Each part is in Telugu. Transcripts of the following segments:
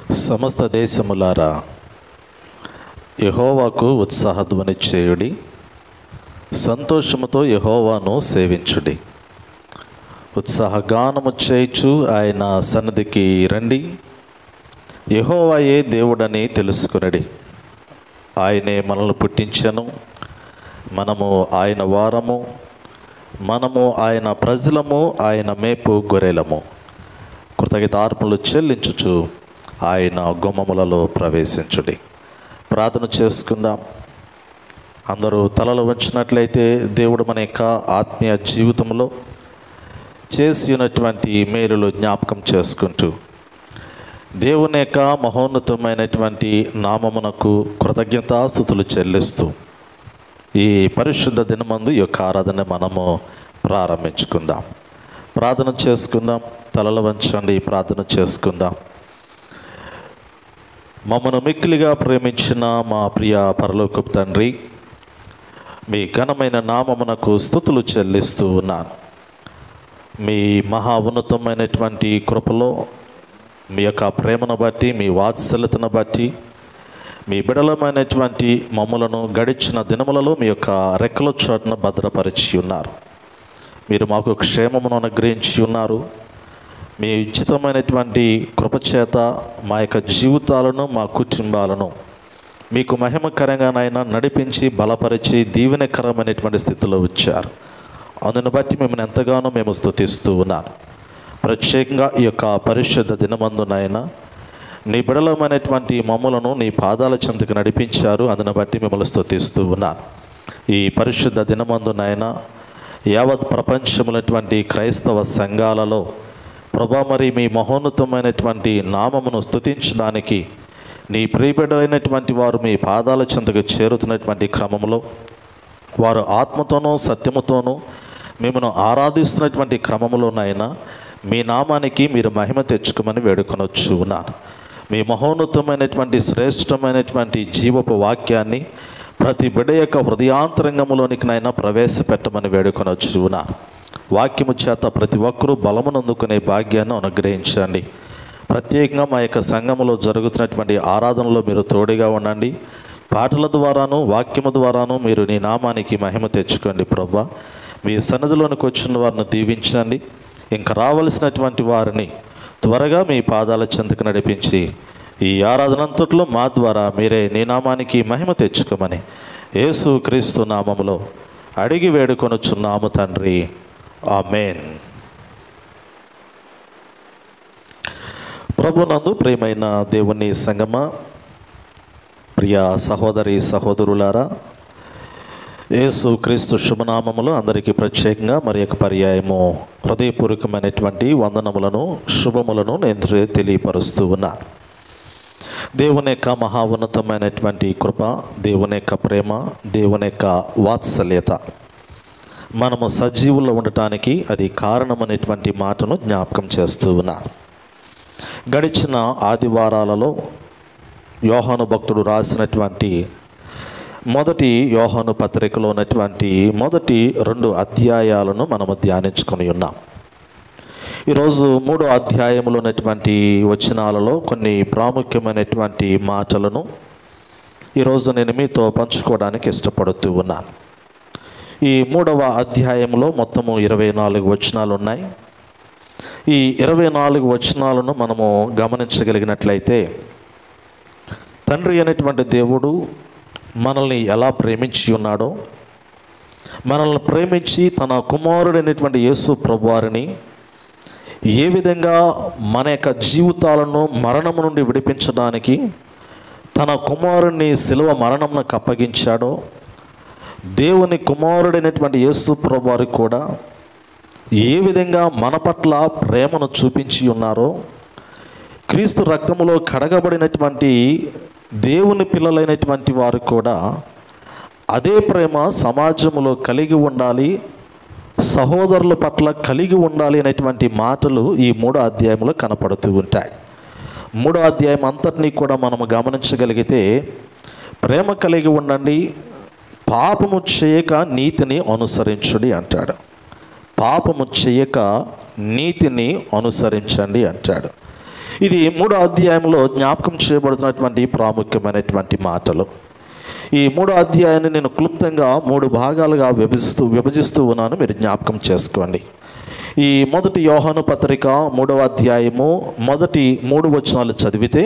సమస్త దేశములారా యహోవాకు ఉత్సాహధ్వని చేయుడి సంతోషముతో యహోవాను సేవించుడి ఉత్సాహగానము చేయుచు ఆయన సన్నిధికి రండి యహోవాయే దేవుడని తెలుసుకునడి ఆయనే మనల్ని పుట్టించను మనము ఆయన వారము మనము ఆయన ప్రజలము ఆయన మేపు గొర్రెలము కృతజ్ఞతార్పణలు చెల్లించుచు ఆయన గుమ్మములలో ప్రవేశించుడి ప్రార్థన చేసుకుందాం అందరూ తలలు వంచినట్లయితే దేవుడు మన యొక్క ఆత్మీయ జీవితంలో చేసి ఉన్నటువంటి మేలులు జ్ఞాపకం చేసుకుంటూ దేవుని యొక్క మహోన్నతమైనటువంటి నామమునకు కృతజ్ఞతాస్థుతులు చెల్లిస్తూ ఈ పరిశుద్ధ దినమందు ఈ యొక్క ఆరాధన మనము ప్రారంభించుకుందాం ప్రార్థన చేసుకుందాం తలలు వంచండి ప్రార్థన చేసుకుందాం మమ్మను మిక్కిలిగా ప్రేమించిన మా ప్రియ పరలోకపు తండ్రి మీ ఘనమైన నామమునకు స్థుతులు చెల్లిస్తూ ఉన్నాను మీ మహా ఉన్నతమైనటువంటి కృపలో మీ యొక్క ప్రేమను బట్టి మీ వాత్సల్యతను బట్టి మీ బిడలమైనటువంటి మమ్మలను గడిచిన దినములలో మీ యొక్క రెక్కల చోటున భద్రపరిచి ఉన్నారు మీరు మాకు క్షేమమును అనుగ్రహించి ఉన్నారు మీ ఉచితమైనటువంటి కృపచేత మా యొక్క జీవితాలను మా కుటుంబాలను మీకు మహిమకరంగానైనా నడిపించి బలపరిచి దీవెనకరమైనటువంటి స్థితిలో వచ్చారు అందును బట్టి మిమ్మల్ని ఎంతగానో మేము స్తుతిస్తూ ఉన్నాను ప్రత్యేకంగా ఈ యొక్క పరిశుద్ధ దినమందునైనా నీ బిడలమైనటువంటి మమ్ములను నీ పాదాల చెంతకు నడిపించారు అందును బట్టి మిమ్మల్ని స్తుతిస్తూ ఉన్నాను ఈ పరిశుద్ధ దినమందునైనా యావత్ ప్రపంచములటువంటి క్రైస్తవ సంఘాలలో ప్రభా మరి మీ మహోన్నతమైనటువంటి నామమును స్తుతించడానికి నీ ప్రియబిడైనటువంటి వారు మీ పాదాల చెంతకు చేరుతున్నటువంటి క్రమంలో వారు ఆత్మతోనూ సత్యముతోనూ మిమ్మను ఆరాధిస్తున్నటువంటి క్రమంలోనైనా మీ నామానికి మీరు మహిమ తెచ్చుకోమని వేడుకొనొచ్చు ఉన్నాను మీ మహోన్నతమైనటువంటి శ్రేష్టమైనటువంటి జీవపు వాక్యాన్ని ప్రతి బిడ్డ యొక్క హృదయాంతరంగంలోనికి నైనా ప్రవేశపెట్టమని వేడుకొనొచ్చు ఉన్నాను వాక్యము చేత ప్రతి ఒక్కరూ బలమునందుకునే భాగ్యాన్ని అనుగ్రహించండి ప్రత్యేకంగా మా యొక్క సంఘములో జరుగుతున్నటువంటి ఆరాధనలో మీరు తోడుగా ఉండండి పాటల ద్వారాను వాక్యము ద్వారాను మీరు నీ నామానికి మహిమ తెచ్చుకోండి ప్రభా మీ సన్నిధిలోనికి వచ్చిన వారిని దీవించండి ఇంకా రావలసినటువంటి వారిని త్వరగా మీ పాదాల చెంతకు నడిపించి ఈ ఆరాధనంతట్లో మా ద్వారా మీరే నీ నామానికి మహిమ తెచ్చుకోమని యేసు క్రీస్తు నామములో అడిగి వేడుకొనుచున్నాము తండ్రి ఆమెన్ ప్రభునందు ప్రియమైన దేవుని సంగమ ప్రియ సహోదరి సహోదరులారా యేసు క్రీస్తు శుభనామములు అందరికీ ప్రత్యేకంగా మరి యొక్క పర్యాయము హృదయపూర్వకమైనటువంటి వందనములను శుభములను నేను తెలియపరుస్తూ ఉన్నాను దేవుని యొక్క మహా ఉన్నతమైనటువంటి కృప దేవుని యొక్క ప్రేమ దేవుని యొక్క వాత్సల్యత మనము సజీవుల్లో ఉండటానికి అది కారణమనేటువంటి మాటను జ్ఞాపకం చేస్తూ ఉన్నాను గడిచిన ఆదివారాలలో యోహాను భక్తుడు రాసినటువంటి మొదటి యోహాను పత్రికలో ఉన్నటువంటి మొదటి రెండు అధ్యాయాలను మనము ధ్యానించుకొని ఉన్నాం ఈరోజు మూడో అధ్యాయంలో ఉన్నటువంటి వచనాలలో కొన్ని ప్రాముఖ్యమైనటువంటి మాటలను ఈరోజు నేను మీతో పంచుకోవడానికి ఇష్టపడుతూ ఉన్నాను ఈ మూడవ అధ్యాయంలో మొత్తము ఇరవై నాలుగు వచనాలు ఉన్నాయి ఈ ఇరవై నాలుగు వచనాలను మనము గమనించగలిగినట్లయితే తండ్రి అనేటువంటి దేవుడు మనల్ని ఎలా ప్రేమించి ఉన్నాడో మనల్ని ప్రేమించి తన కుమారుడైనటువంటి యేసు ప్రభువారిని ఏ విధంగా మన యొక్క జీవితాలను మరణము నుండి విడిపించడానికి తన కుమారుని శిలువ మరణంకు అప్పగించాడో దేవుని కుమారుడైనటువంటి యేసు ప్రభువారు కూడా ఏ విధంగా మన పట్ల ప్రేమను చూపించి ఉన్నారో క్రీస్తు రక్తములో కడగబడినటువంటి దేవుని పిల్లలైనటువంటి వారు కూడా అదే ప్రేమ సమాజంలో కలిగి ఉండాలి సహోదరుల పట్ల కలిగి ఉండాలి అనేటువంటి మాటలు ఈ మూడో అధ్యాయంలో కనపడుతూ ఉంటాయి మూడో అధ్యాయం అంతటినీ కూడా మనము గమనించగలిగితే ప్రేమ కలిగి ఉండండి పాపము చేయక నీతిని అనుసరించుడి అంటాడు పాపము చేయక నీతిని అనుసరించండి అంటాడు ఇది మూడో అధ్యాయంలో జ్ఞాపకం చేయబడుతున్నటువంటి ప్రాముఖ్యమైనటువంటి మాటలు ఈ మూడో అధ్యాయాన్ని నేను క్లుప్తంగా మూడు భాగాలుగా విభజిస్తూ విభజిస్తూ ఉన్నాను మీరు జ్ఞాపకం చేసుకోండి ఈ మొదటి యోహాను పత్రిక మూడవ అధ్యాయము మొదటి మూడు వచనాలు చదివితే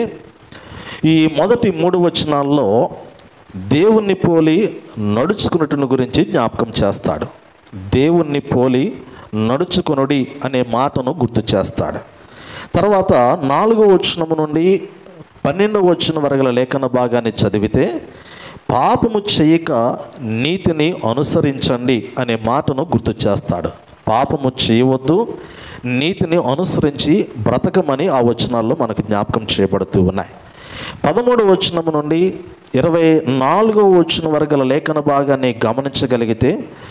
ఈ మొదటి మూడు వచనాల్లో దేవుణ్ణి పోలి నడుచుకున్నట్టుని గురించి జ్ఞాపకం చేస్తాడు దేవుణ్ణి పోలి నడుచుకునుడి అనే మాటను గుర్తు చేస్తాడు తర్వాత నాలుగో వచనము నుండి పన్నెండవ వచనం వరగల లేఖన భాగాన్ని చదివితే పాపము చేయక నీతిని అనుసరించండి అనే మాటను గుర్తు చేస్తాడు పాపము చేయవద్దు నీతిని అనుసరించి బ్రతకమని ఆ వచనాల్లో మనకు జ్ఞాపకం చేయబడుతూ ఉన్నాయి పదమూడు వచనము నుండి ఇరవై నాలుగో వచనం వరగల లేఖన భాగాన్ని గమనించగలిగితే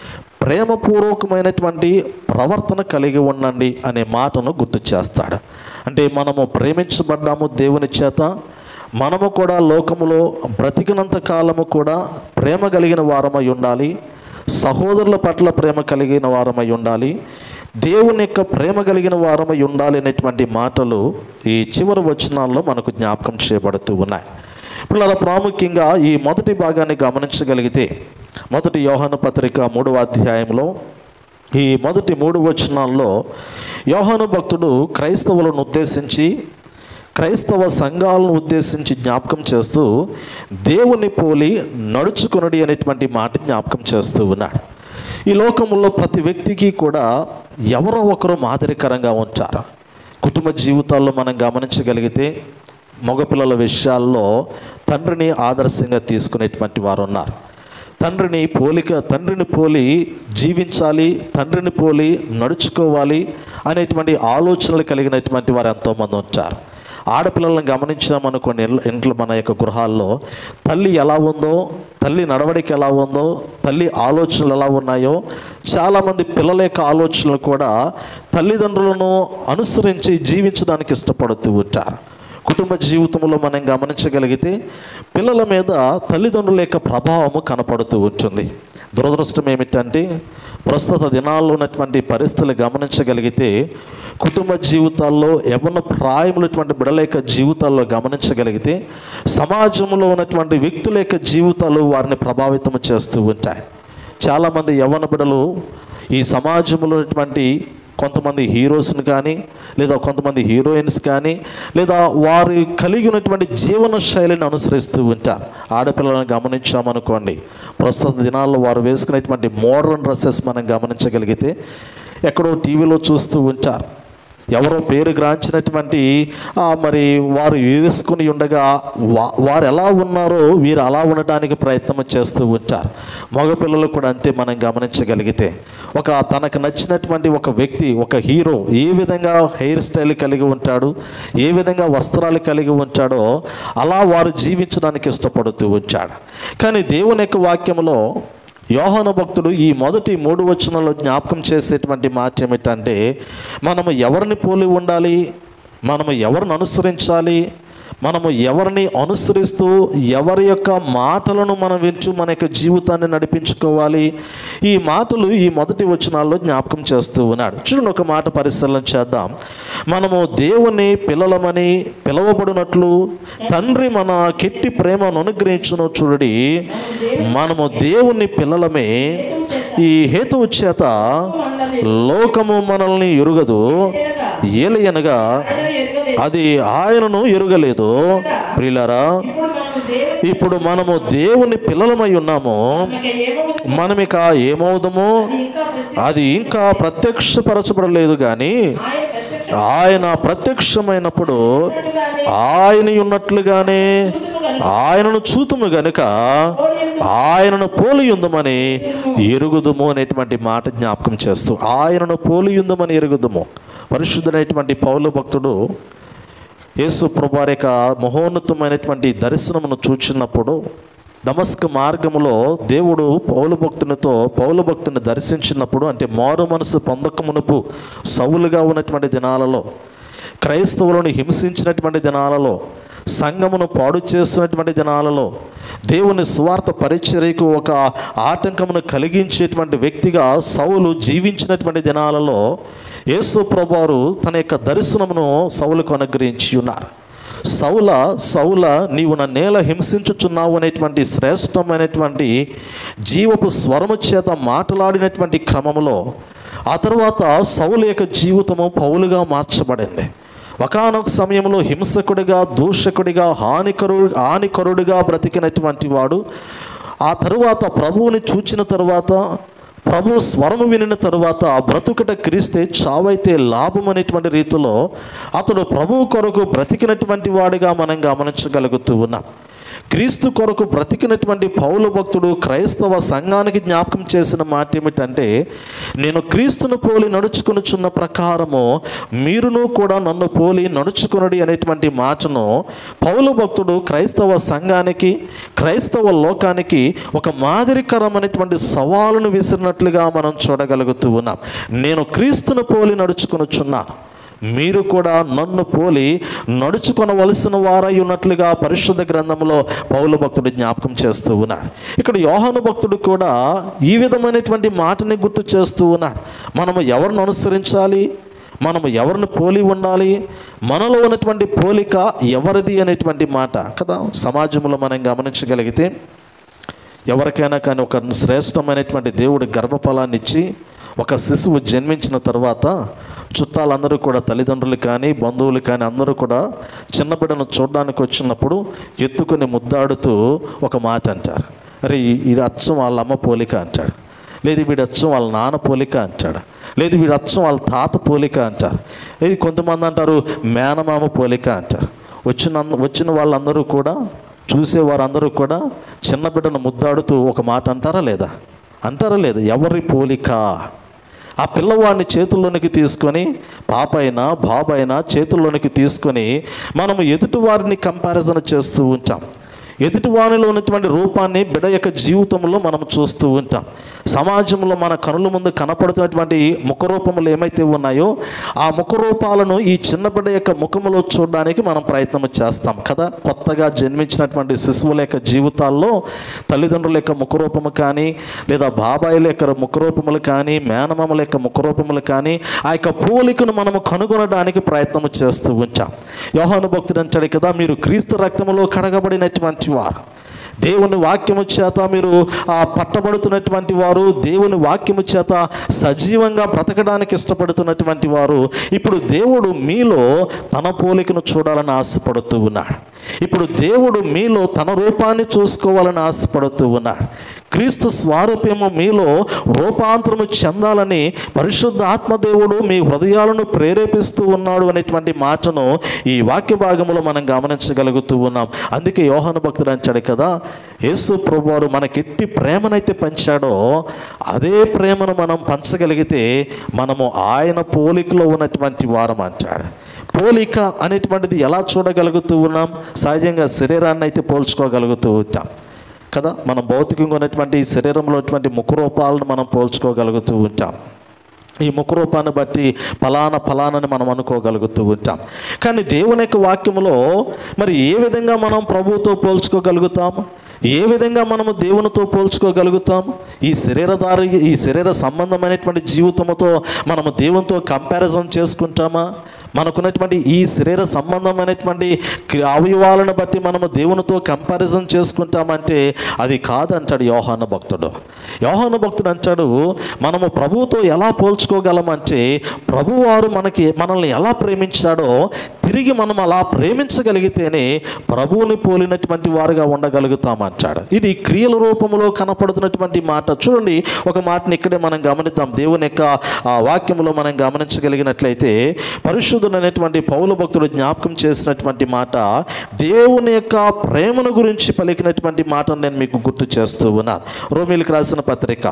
ప్రేమపూర్వకమైనటువంటి ప్రవర్తన కలిగి ఉండండి అనే మాటను గుర్తు చేస్తాడు అంటే మనము ప్రేమించబడ్డాము దేవుని చేత మనము కూడా లోకములో బ్రతికినంత కాలము కూడా ప్రేమ కలిగిన వారమై ఉండాలి సహోదరుల పట్ల ప్రేమ కలిగిన వారమై ఉండాలి దేవుని యొక్క ప్రేమ కలిగిన వారమై ఉండాలి అనేటువంటి మాటలు ఈ చివరి వచనాల్లో మనకు జ్ఞాపకం చేయబడుతూ ఉన్నాయి పిల్లల ప్రాముఖ్యంగా ఈ మొదటి భాగాన్ని గమనించగలిగితే మొదటి యోహాను పత్రిక మూడవ అధ్యాయంలో ఈ మొదటి మూడు వచనాల్లో యోహాను భక్తుడు క్రైస్తవులను ఉద్దేశించి క్రైస్తవ సంఘాలను ఉద్దేశించి జ్ఞాపకం చేస్తూ దేవుని పోలి నడుచుకునడి అనేటువంటి మాట జ్ఞాపకం చేస్తూ ఉన్నాడు ఈ లోకంలో ప్రతి వ్యక్తికి కూడా ఎవరో ఒకరు మాదిరికరంగా ఉంటారు కుటుంబ జీవితాల్లో మనం గమనించగలిగితే మగపిల్లల విషయాల్లో తండ్రిని ఆదర్శంగా తీసుకునేటువంటి వారు ఉన్నారు తండ్రిని పోలిక తండ్రిని పోలి జీవించాలి తండ్రిని పోలి నడుచుకోవాలి అనేటువంటి ఆలోచనలు కలిగినటువంటి వారు ఎంతోమంది ఉంటారు ఆడపిల్లలను గమనించామనుకోండి ఇంట్లో ఇంట్లో మన యొక్క గృహాల్లో తల్లి ఎలా ఉందో తల్లి నడవడిక ఎలా ఉందో తల్లి ఆలోచనలు ఎలా ఉన్నాయో చాలామంది పిల్లల యొక్క ఆలోచనలు కూడా తల్లిదండ్రులను అనుసరించి జీవించడానికి ఇష్టపడుతూ ఉంటారు కుటుంబ జీవితంలో మనం గమనించగలిగితే పిల్లల మీద తల్లిదండ్రుల యొక్క ప్రభావము కనపడుతూ ఉంటుంది దురదృష్టం ఏమిటంటే ప్రస్తుత దినాల్లో ఉన్నటువంటి పరిస్థితులు గమనించగలిగితే కుటుంబ జీవితాల్లో యవన ప్రాయములటువంటి బిడల యొక్క జీవితాల్లో గమనించగలిగితే సమాజంలో ఉన్నటువంటి వ్యక్తుల యొక్క జీవితాలు వారిని ప్రభావితం చేస్తూ ఉంటాయి చాలామంది యవన బిడలు ఈ సమాజంలో ఉన్నటువంటి కొంతమంది హీరోస్ని కానీ లేదా కొంతమంది హీరోయిన్స్ కానీ లేదా వారు కలిగి ఉన్నటువంటి జీవన శైలిని అనుసరిస్తూ ఉంటారు ఆడపిల్లలను గమనించామనుకోండి ప్రస్తుత దినాల్లో వారు వేసుకునేటువంటి మోడర్న్ డ్రెస్సెస్ మనం గమనించగలిగితే ఎక్కడో టీవీలో చూస్తూ ఉంటారు ఎవరో పేరు గ్రాంచినటువంటి ఆ, మరి వారు వేసుకుని ఉండగా వా వారు ఎలా ఉన్నారో వీరు అలా ఉండటానికి ప్రయత్నం చేస్తూ ఉంటారు మగపిల్లలు కూడా అంతే మనం గమనించగలిగితే ఒక తనకు నచ్చినటువంటి ఒక వ్యక్తి ఒక హీరో ఏ విధంగా హెయిర్ స్టైల్ కలిగి ఉంటాడు ఏ విధంగా వస్త్రాలు కలిగి ఉంటాడో అలా వారు జీవించడానికి ఇష్టపడుతూ వచ్చాడు కానీ దేవుని యొక్క వాక్యంలో యోహాను భక్తుడు ఈ మొదటి మూడు వచనంలో జ్ఞాపకం చేసేటువంటి మాట ఏమిటంటే మనము ఎవరిని పోలి ఉండాలి మనము ఎవరిని అనుసరించాలి మనము ఎవరిని అనుసరిస్తూ ఎవరి యొక్క మాటలను మనం వింటూ మన యొక్క జీవితాన్ని నడిపించుకోవాలి ఈ మాటలు ఈ మొదటి వచనాల్లో జ్ఞాపకం చేస్తూ ఉన్నాడు చూడండి ఒక మాట పరిశీలన చేద్దాం మనము దేవుని పిల్లలమని పిలవబడినట్లు తండ్రి మన కెట్టి ప్రేమను అనుగ్రహించును చూడడి మనము దేవుని పిల్లలమే ఈ హేతువు చేత లోకము మనల్ని ఎరుగదు ఏలయనగా అది ఆయనను ఎరుగలేదు ప్రియులారా ఇప్పుడు మనము దేవుని పిల్లలమై ఉన్నాము మనం ఇక ఏమవుదాము అది ఇంకా ప్రత్యక్షపరచబడలేదు కానీ ఆయన ప్రత్యక్షమైనప్పుడు ఆయన ఉన్నట్లుగానే ఆయనను చూతుము గనుక ఆయనను పోలి ఉందమని ఎరుగుదుము అనేటువంటి మాట జ్ఞాపకం చేస్తూ ఆయనను పోలి ఉందమని ఎరుగుదుము పరిశుద్ధుడైనటువంటి పౌలు భక్తుడు యేసు ప్రభారి యొక్క మహోన్నతమైనటువంటి దర్శనమును చూచినప్పుడు దమస్క మార్గములో దేవుడు పౌలు భక్తునితో పౌలు భక్తుని దర్శించినప్పుడు అంటే మారు మనసు పొందకమునుపు సౌలుగా ఉన్నటువంటి దినాలలో క్రైస్తవులను హింసించినటువంటి దినాలలో సంఘమును పాడు చేస్తున్నటువంటి దినాలలో దేవుని స్వార్థ పరిచర్యకు ఒక ఆటంకమును కలిగించేటువంటి వ్యక్తిగా సౌలు జీవించినటువంటి దినాలలో యేసు ప్రభువారు తన యొక్క దర్శనమును సౌలుకు అనుగ్రహించి ఉన్నారు సౌల సౌల నీవు నా నేల హింసించుచున్నావు అనేటువంటి శ్రేష్టమైనటువంటి జీవపు స్వరము చేత మాట్లాడినటువంటి క్రమంలో ఆ తర్వాత సౌలు యొక్క జీవితము పౌలుగా మార్చబడింది ఒకానొక సమయంలో హింసకుడిగా దూషకుడిగా హానికరు హానికరుడిగా బ్రతికినటువంటి వాడు ఆ తరువాత ప్రభువుని చూచిన తరువాత ప్రభు స్వరము వినిన తరువాత ఆ బ్రతుకట క్రీస్తే చావైతే లాభం అనేటువంటి రీతిలో అతడు ప్రభువు కొరకు బ్రతికినటువంటి వాడిగా మనం గమనించగలుగుతూ ఉన్నాం క్రీస్తు కొరకు బ్రతికినటువంటి పౌలు భక్తుడు క్రైస్తవ సంఘానికి జ్ఞాపకం చేసిన మాట ఏమిటంటే నేను క్రీస్తును పోలి నడుచుకొనుచున్న ప్రకారము మీరును కూడా నన్ను పోలి నడుచుకొనడి అనేటువంటి మాటను పౌలు భక్తుడు క్రైస్తవ సంఘానికి క్రైస్తవ లోకానికి ఒక మాదిరికరమైనటువంటి సవాలును విసిరినట్లుగా మనం చూడగలుగుతూ ఉన్నాం నేను క్రీస్తును పోలి నడుచుకొనుచున్నాను మీరు కూడా నన్ను పోలి నడుచుకొనవలసిన వారై ఉన్నట్లుగా పరిశుద్ధ గ్రంథంలో పౌలు భక్తుడు జ్ఞాపకం చేస్తూ ఉన్నాడు ఇక్కడ యోహాను భక్తుడు కూడా ఈ విధమైనటువంటి మాటని గుర్తు చేస్తూ ఉన్నాడు మనము ఎవరిని అనుసరించాలి మనము ఎవరిని పోలి ఉండాలి మనలో ఉన్నటువంటి పోలిక ఎవరిది అనేటువంటి మాట కదా సమాజంలో మనం గమనించగలిగితే ఎవరికైనా కానీ ఒక శ్రేష్టమైనటువంటి దేవుడు గర్భఫలాన్ని ఇచ్చి ఒక శిశువు జన్మించిన తర్వాత చుట్టాలందరూ కూడా తల్లిదండ్రులు కానీ బంధువులు కానీ అందరూ కూడా చిన్న బిడ్డను చూడడానికి వచ్చినప్పుడు ఎత్తుకొని ముద్దాడుతూ ఒక మాట అంటారు అరే ఈ- ఈ అచ్చం వాళ్ళ అమ్మ పోలిక అంటాడు లేదు వీడి అచ్చం వాళ్ళ నాన్న పోలిక అంటాడు లేదు వీడి అచ్చం వాళ్ళ తాత పోలిక అంటారు ఇది కొంతమంది అంటారు మేనమామ పోలిక అంటారు వచ్చిన వచ్చిన వాళ్ళందరూ కూడా చూసే వారందరూ కూడా చిన్న బిడ్డను ముద్దాడుతూ ఒక మాట అంటారా లేదా అంటారా లేదా ఎవరి పోలిక ఆ పిల్లవాడిని చేతుల్లోనికి తీసుకొని పాప అయినా బాబు అయినా చేతుల్లోనికి తీసుకొని మనము ఎదుటి వారిని కంపారిజన్ చేస్తూ ఉంటాం ఎదుటి వారిలో ఉన్నటువంటి రూపాన్ని బిడ యొక్క జీవితంలో మనం చూస్తూ ఉంటాం సమాజంలో మన కనుల ముందు కనపడుతున్నటువంటి ముఖరూపములు ఏమైతే ఉన్నాయో ఆ ముఖరూపాలను ఈ చిన్న బిడ్డ యొక్క ముఖములో చూడడానికి మనం ప్రయత్నం చేస్తాం కదా కొత్తగా జన్మించినటువంటి శిశువుల యొక్క జీవితాల్లో తల్లిదండ్రుల యొక్క ముఖరూపము కానీ లేదా బాబాయిల యొక్క ముఖరూపములు కానీ మేనమామల యొక్క ముఖరూపములు కానీ ఆ యొక్క పోలికను మనము కనుగొనడానికి ప్రయత్నం చేస్తూ ఉంటాం యోహాను భక్తుడు అంటాడు కదా మీరు క్రీస్తు రక్తములో కడగబడినటువంటి వారు దేవుని వాక్యము చేత మీరు ఆ పట్టబడుతున్నటువంటి వారు దేవుని వాక్యము చేత సజీవంగా బ్రతకడానికి ఇష్టపడుతున్నటువంటి వారు ఇప్పుడు దేవుడు మీలో తన పోలికను చూడాలని ఆశపడుతూ ఉన్నాడు ఇప్పుడు దేవుడు మీలో తన రూపాన్ని చూసుకోవాలని ఆశపడుతూ ఉన్నాడు క్రీస్తు స్వారూప్యము మీలో రూపాంతరము చెందాలని పరిశుద్ధ ఆత్మదేవుడు మీ హృదయాలను ప్రేరేపిస్తూ ఉన్నాడు అనేటువంటి మాటను ఈ వాక్య భాగంలో మనం గమనించగలుగుతూ ఉన్నాం అందుకే యోహాను భక్తుడు అంచాడు కదా యేసు ప్రభువారు మనకెట్టి ప్రేమనైతే పంచాడో అదే ప్రేమను మనం పంచగలిగితే మనము ఆయన పోలికలో ఉన్నటువంటి వారం అంటాడు పోలిక అనేటువంటిది ఎలా చూడగలుగుతూ ఉన్నాం సహజంగా శరీరాన్ని అయితే పోల్చుకోగలుగుతూ ఉంటాం కదా మనం భౌతికంగా ఉన్నటువంటి ఈ శరీరంలో ఉన్నటువంటి ముఖరూపాలను మనం పోల్చుకోగలుగుతూ ఉంటాం ఈ ముఖరూపాన్ని బట్టి ఫలానా ఫలానని మనం అనుకోగలుగుతూ ఉంటాం కానీ దేవుని యొక్క వాక్యములో మరి ఏ విధంగా మనం ప్రభువుతో పోల్చుకోగలుగుతాం ఏ విధంగా మనము దేవునితో పోల్చుకోగలుగుతాం ఈ శరీరధారి ఈ శరీర సంబంధమైనటువంటి జీవితంతో మనము దేవునితో కంపారిజన్ చేసుకుంటామా మనకున్నటువంటి ఈ శరీర సంబంధమైనటువంటి క్రి- అవయవాలను బట్టి మనము దేవునితో కంపారిజన్ చేసుకుంటామంటే అది కాదంటాడు యోహాను భక్తుడు యోహాను భక్తుడు అంటాడు మనము ప్రభువుతో ఎలా పోల్చుకోగలమంటే ప్రభువారు మనకి మనల్ని ఎలా ప్రేమించాడో తిరిగి మనం అలా ప్రేమించగలిగితేనే ప్రభువుని పోలినటువంటి వారుగా ఉండగలుగుతామంటాడు ఇది క్రియల రూపంలో కనపడుతున్నటువంటి మాట చూడండి ఒక మాటని ఇక్కడే మనం గమనిద్దాం దేవుని యొక్క ఆ వాక్యంలో మనం గమనించగలిగినట్లయితే పరిశుద్ధుడైనటువంటి పౌలు భక్తుడు జ్ఞాపకం చేసినటువంటి మాట దేవుని యొక్క ప్రేమను గురించి పలికినటువంటి మాటను నేను మీకు గుర్తు చేస్తూ ఉన్నాను రోమిలకు రాసిన పత్రిక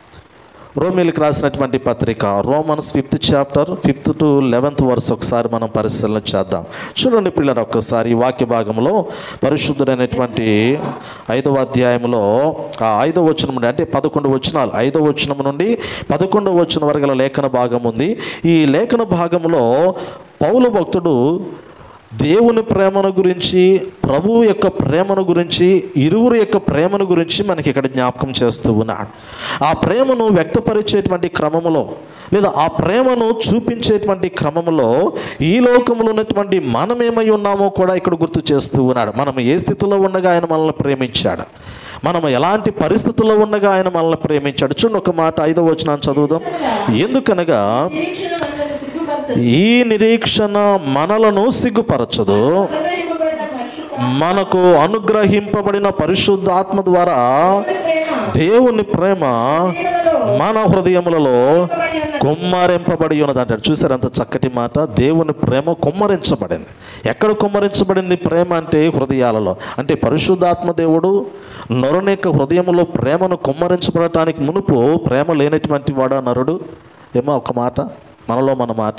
రోమిలకు రాసినటువంటి పత్రిక Romans fifth chapter fifth to eleventh verse ఒకసారి మనం పరిశీలన చేద్దాం చూడండి పిల్లలు ఒక్కసారి ఈ వాక్య భాగంలో పరిశుద్ధుడైనటువంటి ఐదవ అధ్యాయంలో ఆ ఐదవ వచనం నుండి అంటే పదకొండు వచనాలు ఐదవ వచనం నుండి పదకొండవ వచనం వరకు గల లేఖన భాగం ఉంది ఈ లేఖన భాగంలో పౌలు భక్తుడు దేవుని ప్రేమను గురించి ప్రభువు యొక్క ప్రేమను గురించి ఇరువురు యొక్క ప్రేమను గురించి మనకి ఇక్కడ జ్ఞాపకం చేస్తూ ఉన్నాడు ఆ ప్రేమను వ్యక్తపరిచేటువంటి క్రమములో లేదా ఆ ప్రేమను చూపించేటువంటి క్రమములో ఈ లోకంలో ఉన్నటువంటి మనం ఏమై ఉన్నామో కూడా ఇక్కడ గుర్తు చేస్తూ ఉన్నాడు మనం ఏ స్థితిలో ఉండగా ఆయన మనల్ని ప్రేమించాడు మనం ఎలాంటి పరిస్థితుల్లో ఉండగా ఆయన మనల్ని ప్రేమించాడు చూడండి ఒక మాట ఐదో వచనాన్ని చదువుదాం ఎందుకనగా నిరీక్షణ మనల్ని సిగ్గుపరచదు. ఈ నిరీక్షణ మనలను సిగ్గుపరచదు మనలో ఇవ్వబడిన పరిశుద్ధ మనకు అనుగ్రహింపబడిన పరిశుద్ధాత్మ ద్వారా ప్రేమ దేవుని ప్రేమ ప్రేమలలో మన హృదయములలో ఇవ్వబడి ఉన్నది. కుమ్మరింపబడి ఉన్నది అంటాడు చూసారు అంత చక్కటి మాట దేవుని ప్రేమ కుమ్మరించబడింది ఎక్కడ కుమ్మరించబడింది ప్రేమ అంటే హృదయాలలో అంటే పరిశుద్ధాత్మ దేవుడు నరుని యొక్క హృదయంలో ప్రేమను కుమ్మరించబడటానికి మునుపు ప్రేమ లేనటువంటి వాడా నరుడు ఏమో ఒక మాట మనలో మన మాట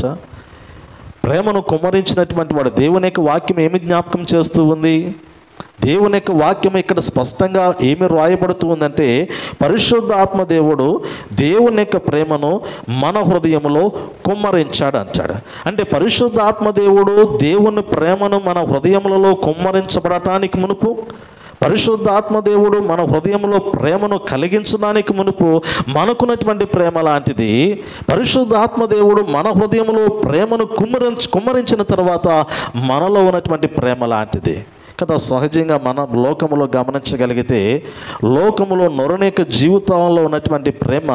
ప్రేమను కుమ్మరించినటువంటి వాడు దేవుని యొక్క వాక్యం ఏమి జ్ఞాపకం చేస్తూ ఉంది దేవుని యొక్క వాక్యం ఇక్కడ స్పష్టంగా ఏమి రాయబడుతూ ఉందంటే పరిశుద్ధ ఆత్మ దేవుడు దేవుని యొక్క ప్రేమను మన హృదయంలో కుమ్మరించాడు అంటాడు అంటే పరిశుద్ధ ఆత్మ దేవుడు దేవుని ప్రేమను మన హృదయములలో కుమ్మరించబడటానికి మునుపు పరిశుద్ధ ఆత్మదేవుడు మన హృదయంలో ప్రేమను కలిగించడానికి మునుపు మనకున్నటువంటి ప్రేమ లాంటిది పరిశుద్ధ ఆత్మదేవుడు మన హృదయంలో ప్రేమను కుమ్మరించ కుమ్మరించిన తర్వాత మనలో ఉన్నటువంటి ప్రేమ లాంటిది కదా సహజంగా మనం లోకములో గమనించగలిగితే లోకములో నొరనేక జీవితంలో ఉన్నటువంటి ప్రేమ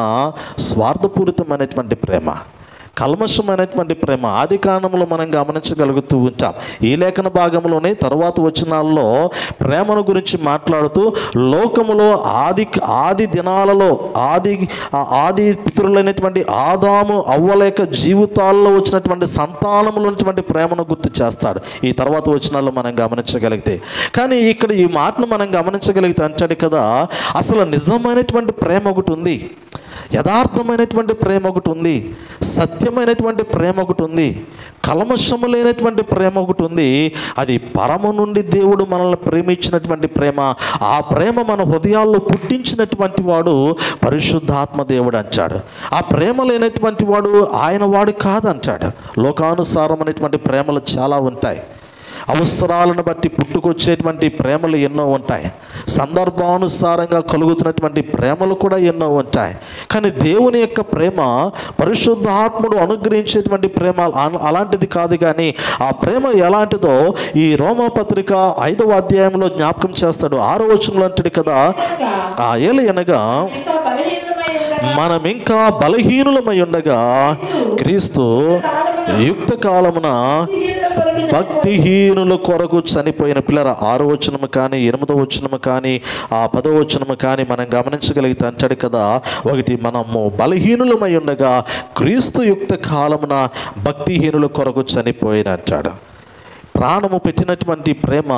స్వార్థపూరితమైనటువంటి ప్రేమ కల్మషమైనటువంటి ప్రేమ ఆది కారణంలో మనం గమనించగలుగుతూ ఉంటాం ఈ లేఖన భాగంలోనే తర్వాత వచనాల్లో ప్రేమను గురించి మాట్లాడుతూ లోకములో ఆది ఆది దినాలలో ఆది ఆ ఆది పితరులైనటువంటి ఆదాము అవ్వలేక జీవితాల్లో వచ్చినటువంటి సంతానములో ఉన్నటువంటి ప్రేమను గుర్తు చేస్తాడు ఈ తర్వాత వచనాల్లో మనం గమనించగలిగితే కానీ ఇక్కడ ఈ మాటను మనం గమనించగలిగితే అంటాడు కదా అసలు నిజమైనటువంటి ప్రేమ ఒకటి ఉంది యథార్థమైనటువంటి ప్రేమ ఒకటి ఉంది సత్యమైనటువంటి ప్రేమ ఒకటి ఉంది కల్మషము లేనటువంటి ప్రేమ ఒకటి ఉంది అది పరమ నుండి దేవుడు మనల్ని ప్రేమించినటువంటి ప్రేమ ఆ ప్రేమ మన హృదయాల్లో పుట్టించినటువంటి వాడు పరిశుద్ధాత్మ దేవుడు అంటాడు ఆ ప్రేమ లేనటువంటి వాడు ఆయన వాడు కాదంటాడు లోకానుసారమైనటువంటి ప్రేమలు చాలా ఉంటాయి అవసరాలను బట్టి పుట్టుకొచ్చేటువంటి ప్రేమలు ఎన్నో ఉంటాయి సందర్భానుసారంగా కలుగుతున్నటువంటి ప్రేమలు కూడా ఎన్నో ఉంటాయి కానీ దేవుని యొక్క ప్రేమ పరిశుద్ధాత్ముడు అనుగ్రహించేటువంటి ప్రేమ అల- అలాంటిది కాదు కానీ ఆ ప్రేమ ఎలాంటిదో ఈ రోమపత్రిక ఐదవ అధ్యాయంలో జ్ఞాపకం చేస్తాడు ఆరో వచనంలో అంటాడు కదా కనుక ఆ ఏలి అనగా ఎంతో బలహీనమై ఉండగా మనం ఇంకా బలహీనులమై ఉండగా క్రీస్తు యుక్త కాలమున భక్తిహీనుల కొరకు భక్తిహీనుల కొరకు చనిపోయిన పిల్లల ఆరో వచనము కానీ ఎనిమిదో వచనము కానీ ఆ పదో వచనము కానీ మనం గమనించగలిగితే అంటాడు కదా ఒకటి మనము బలహీనులమై ఉండగా క్రీస్తు యుక్త కాలమున భక్తిహీనుల కొరకు చనిపోయిన అంటాడు ప్రాణము పెట్టినటువంటి ప్రేమ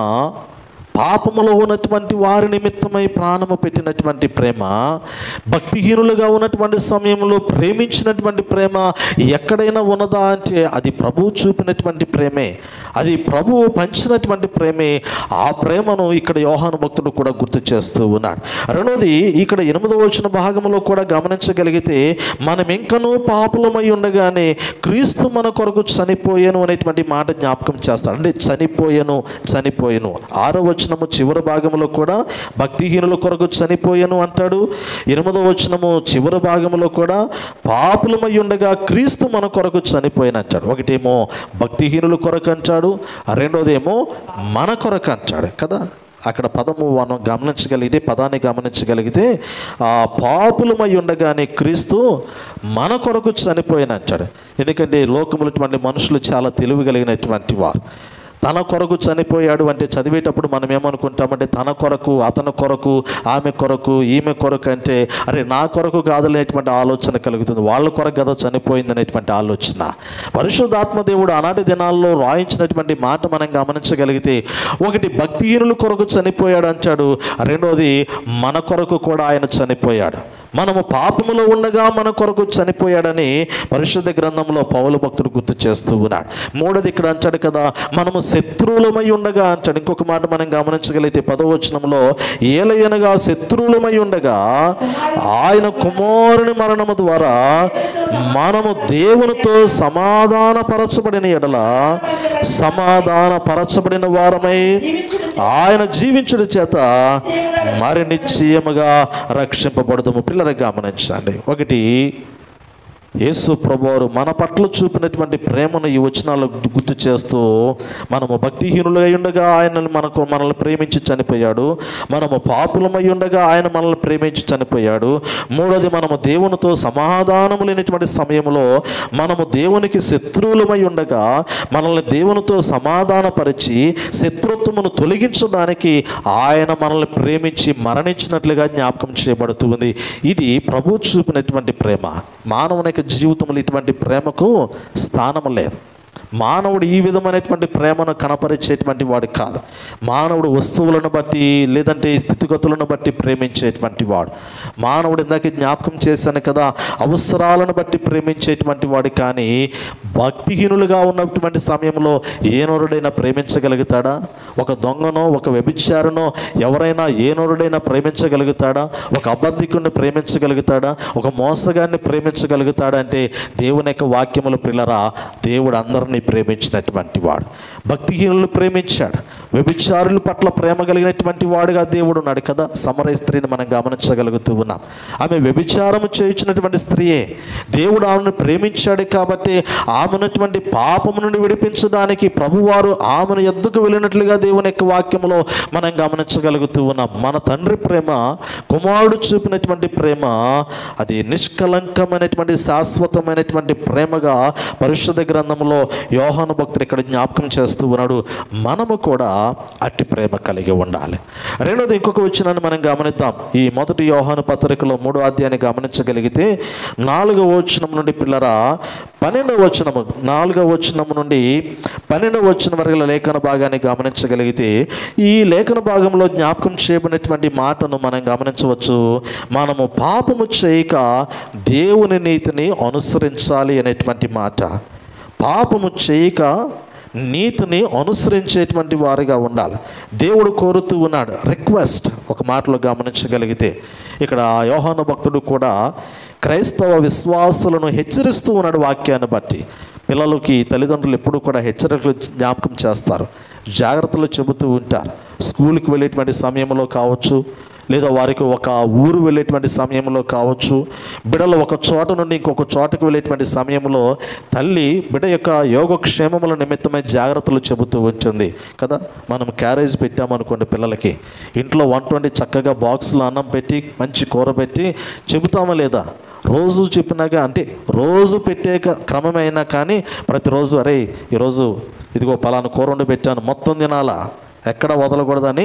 పాపములో ఉన్నటువంటి వారి నిమిత్తమై ప్రాణము పెట్టినటువంటి ప్రేమ భక్తిహీనులుగా ఉన్నటువంటి సమయంలో ప్రేమించినటువంటి ప్రేమ ఎక్కడైనా ఉన్నదా అంటే అది ప్రభువు చూపినటువంటి ప్రేమే అది ప్రభువు పంచినటువంటి ప్రేమే ఆ ప్రేమను ఇక్కడ యోహాను భక్తుడు కూడా గుర్తు చేస్తూ ఉన్నాడు రెండోది ఇక్కడ ఎనిమిదవ వచ్చిన భాగంలో కూడా గమనించగలిగితే మనం ఇంకనూ పాపులమై ఉండగానే క్రీస్తు మన కొరకు చనిపోయాను అనేటువంటి మాట జ్ఞాపకం చేస్తాడు అంటే చనిపోయాను చనిపోయాను ఆరో వచనము చివరి భాగంలో కూడా భక్తిహీనుల కొరకు చనిపోయాను అంటాడు ఎనిమిదవ వచనము చివరి భాగంలో కూడా పాపులమై ఉండగా క్రీస్తు మన కొరకు చనిపోయాను అంటాడు ఒకటేమో భక్తిహీనుల కొరకు అంటాడు రెండోదేమో మన కొరకు అంటాడు కదా అక్కడ పదము మనం గమనించగలిగితే పదాన్ని గమనించగలిగితే ఆ పాపులమై ఉండగానే క్రీస్తు మన కొరకు చనిపోయిన అంటాడు ఎందుకంటే లోకములటువంటి మనుషులు చాలా తెలివి కలిగినటువంటి వారు తన కొరకు చనిపోయాడు అంటే చదివేటప్పుడు మనం ఏమనుకుంటామంటే తన కొరకు అతని కొరకు ఆమె కొరకు ఈమె కొరకు అంటే అరే నా కొరకు కాదనేటువంటి ఆలోచన కలుగుతుంది వాళ్ళ కొరకు కదా చనిపోయింది అనేటువంటి ఆలోచన పరిశుద్ధాత్మ దేవుడు ఆనాటి దినాల్లో రాయించినటువంటి మాట మనం గమనించగలిగితే ఒకటి భక్తిహీనుల కొరకు చనిపోయాడు అంటాడు రెండోది మన కొరకు కూడా ఆయన చనిపోయాడు మనము పాపములో ఉండగా మన కొరకు చనిపోయాడని పరిశుద్ధ గ్రంథంలో పౌలు భక్తుడు గుర్తు చేస్తూ ఉన్నాడు మూడోది ఇక్కడ అంటాడు కదా మనము శత్రువులమై ఉండగా అంటాడు ఇంకొక మాట మనం గమనించగలిగితే పదవచనంలో ఏలయనగా శత్రువులమై ఉండగా ఆయన కుమారుని మరణము ద్వారా మనము దేవునితో సమాధానపరచబడిన ఎడల సమాధానపరచబడిన వారమై ఆయన జీవించుడి చేత మరి నిశ్చయముగా రక్షింపబడదుము పిల్లలు గమనించండి ఒకటి యేసు ప్రభువారు మన పట్ల చూపినటువంటి ప్రేమను ఈ వచనాలు గుర్తు చేస్తూ మనము భక్తిహీనులై ఉండగా ఆయన మనకు మనల్ని ప్రేమించి చనిపోయాడు మనము పాపులమై ఉండగా ఆయన మనల్ని ప్రేమించి చనిపోయాడు మూడోది మనము దేవునితో సమాధానము లేనటువంటి సమయంలో మనము దేవునికి శత్రువులమై ఉండగా మనల్ని దేవునితో సమాధానపరిచి శత్రుత్వమును తొలగించడానికి ఆయన మనల్ని ప్రేమించి మరణించినట్లుగా జ్ఞాపకం చేయబడుతుంది ఇది ప్రభు చూపినటువంటి ప్రేమ మానవుని యొక్క జీవితంలో ఇటువంటి ప్రేమకు స్థానం లేదు మానవుడు ఈ విధమైనటువంటి ప్రేమను కనపరిచేటువంటి వాడు కాదు మానవుడు వస్తువులను బట్టి లేదంటే స్థితిగతులను బట్టి ప్రేమించేటువంటి వాడు మానవుడు ఇందాక జ్ఞాపకం చేశాను కదా అవసరాలను బట్టి ప్రేమించేటువంటి వాడు కానీ భక్తిహీనులుగా ఉన్నటువంటి సమయంలో ఏ నోరుడైనా ప్రేమించగలుగుతాడా ఒక దొంగనో ఒక వ్యభిచారనో ఎవరైనా ఏ నోరుడైనా ప్రేమించగలుగుతాడా ఒక అబద్ధికుడిని ప్రేమించగలుగుతాడా ఒక మోసగాన్ని ప్రేమించగలుగుతాడా అంటే దేవుని యొక్క వాక్యములు పిల్లరా దేవుడు అందరినీ ప్రేమించినటువంటి వాడు భక్తిహీనులు ప్రేమించాడు వ్యభిచారుల పట్ల ప్రేమ కలిగినటువంటి వాడుగా దేవుడు ఉన్నాడు కదా సమరయ స్త్రీని మనం గమనించగలుగుతూ ఉన్నాం ఆమె వ్యభిచారము చేయించినటువంటి స్త్రీయే దేవుడు ఆమెను ప్రేమించాడు కాబట్టి ఆమెనటువంటి పాపము నుండి విడిపించడానికి ప్రభువారు ఆమెను ఎద్దుకు వెళ్ళినట్లుగా దేవుని యొక్క వాక్యంలో మనం గమనించగలుగుతూ ఉన్నాం మన తండ్రి ప్రేమ కుమారుడు చూపినటువంటి ప్రేమ అది నిష్కలంకమైనటువంటి శాశ్వతమైనటువంటి ప్రేమగా పరిశుద్ధ గ్రంథంలో యోహాను భక్తుడు ఇక్కడ జ్ఞాపకం చేస్తూ ఉన్నాడు మనము కూడా అట్టి ప్రేమ కలిగి ఉండాలి రెండోది ఇంకొక వచ్చినాన్ని మనం గమనిద్దాం ఈ మొదటి యోహాను పత్రికలో మూడో అధ్యాయాన్ని గమనించగలిగితే నాలుగవ వచనం నుండి పిల్లరా పన్నెండవ వచనము నాలుగవ వచనం నుండి పన్నెండవ వచనం వరకు లేఖన భాగాన్ని గమనించగలిగితే ఈ లేఖన భాగంలో జ్ఞాపకం చేయబడినటువంటి మాటను మనం గమనించవచ్చు మనము పాపము చేయక దేవుని నీతిని అనుసరించాలి అనేటువంటి మాట పాపము చేయక నీతిని అనుసరించేటువంటి వారిగా ఉండాలి దేవుడు కోరుతూ ఉన్నాడు రిక్వెస్ట్ ఒక మాటలో గమనించగలిగితే ఇక్కడ యోహాను భక్తుడు కూడా క్రైస్తవ విశ్వాసులను హెచ్చరిస్తూ ఉన్నాడు వాక్యాన్ని బట్టి పిల్లలకి తల్లిదండ్రులు ఎప్పుడూ కూడా హెచ్చరికలు జ్ఞాపకం చేస్తారు జాగ్రత్తలు చెబుతూ ఉంటారు స్కూల్కి వెళ్ళేటువంటి సమయంలో కావచ్చు లేదా వారికి ఒక ఊరు వెళ్ళేటువంటి సమయంలో కావచ్చు బిడలు ఒక చోట నుండి ఇంకొక చోటకు వెళ్ళేటువంటి సమయంలో తల్లి బిడ యొక్క యోగక్షేమముల నిమిత్తమై జాగ్రత్తలు చెబుతూ ఉంటుంది కదా మనం క్యారేజ్ పెట్టామనుకోండి పిల్లలకి ఇంట్లో వంట వండి చక్కగా బాక్సులో అన్నం పెట్టి మంచి కూర పెట్టి చెబుతామా లేదా రోజు చెప్పినాక అంటే రోజు పెట్టే క- క్రమమైనా కానీ ప్రతిరోజు అరే ఈరోజు ఇదిగో పలానా కూర వండి పెట్టాను మొత్తం తినాలా ఎక్కడ వదలకూడదని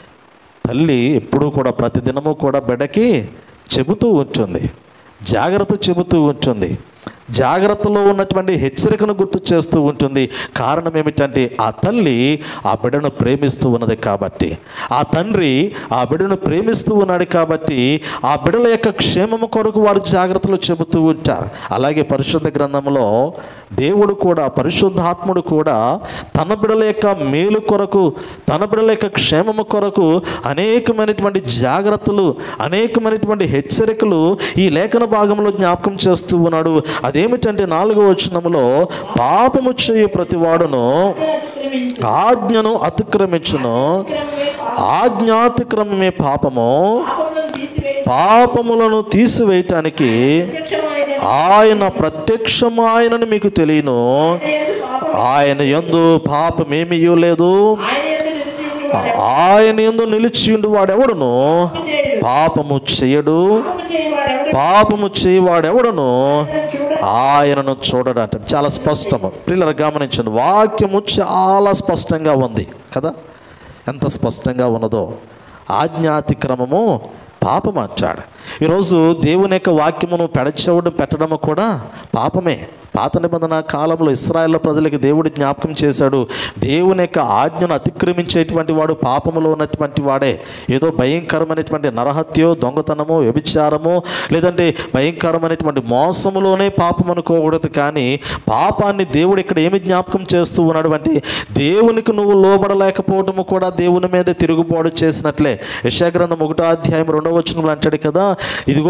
తల్లి ఎప్పుడూ కూడా ప్రతిదినము కూడా బిడ్డకి చెబుతూ ఉంటుంది జాగ్రత్త చెబుతూ ఉంటుంది జాగ్రత్తలో ఉన్నటువంటి హెచ్చరికను గుర్తు చేస్తూ ఉంటుంది కారణం ఏమిటంటే ఆ తల్లి ఆ బిడ్డను ప్రేమిస్తూ ఉన్నది కాబట్టి ఆ తండ్రి ఆ బిడ్డను ప్రేమిస్తూ ఉన్నాడు కాబట్టి ఆ బిడ్డల యొక్క క్షేమము కొరకు వారు జాగ్రత్తలు చెబుతూ ఉంటారు అలాగే పరిశుద్ధ గ్రంథంలో దేవుడు కూడా పరిశుద్ధాత్ముడు కూడా తన బిడ్డల యొక్క మేలు కొరకు తన బిడ్డల యొక్క క్షేమము కొరకు అనేకమైనటువంటి జాగ్రత్తలు అనేకమైనటువంటి హెచ్చరికలు ఈ లేఖన భాగంలో జ్ఞాపకం చేస్తూ ఉన్నాడు అదేమిటంటే నాలుగో వచనములో పాపము చేయు ప్రతివాడును అతిక్రమించి ఆజ్ఞను అతిక్రమించును అతిక్రమమే ఆజ్ఞాతిక్రమమే పాపము పాపములను తీసివేయి పాపములను తీసివేయటానికి ప్రత్యక్షమైన ఆయన ప్రత్యక్షమాయనని మీకు తెలియను యందు పాపం ఆయన ఎందు పాపమేమీ లేదు ఆయన యందు నిలిచి ఉండి వాడు ఆయన ఎందు నిలిచియుండు వాడెవడును పాపము చేయడు పాపము చేయడు పాపము చేయవాడెవడు పాపము చేయవాడెవడును చూడ ఆయనను చూడడంట చాలా స్పష్టము పిల్లలు గమనించండి వాక్యము చాలా స్పష్టంగా ఉంది కదా ఎంత స్పష్టంగా ఉన్నదో ఆజ్ఞాతిక్రమము పాపం అంటాడు ఈరోజు దేవుని యొక్క వాక్యమును పెడచెవుడు పెట్టడము కూడా పాపమే పాత నిబంధన కాలంలో ఇస్రాయేల్ ప్రజలకి దేవుడు జ్ఞాపకం చేశాడు దేవుని యొక్క ఆజ్ఞను అతిక్రమించేటువంటి వాడు పాపములో ఉన్నటువంటి వాడే ఏదో భయంకరమైనటువంటి నరహత్యో దొంగతనమో వ్యభిచారమో లేదంటే భయంకరమైనటువంటి మోసములోనే పాపం అనుకోకూడదు కానీ పాపాన్ని దేవుడు ఇక్కడ ఏమి జ్ఞాపకం చేస్తూ ఉన్నాడు అంటే దేవునికి నువ్వు లోబడలేకపోవటము కూడా దేవుని మీద తిరుగుబాటు చేసినట్లే యశాగ్రంథం ఒకటో అధ్యాయం రెండవ వచనంలో అంటాడు కదా ఇదిగో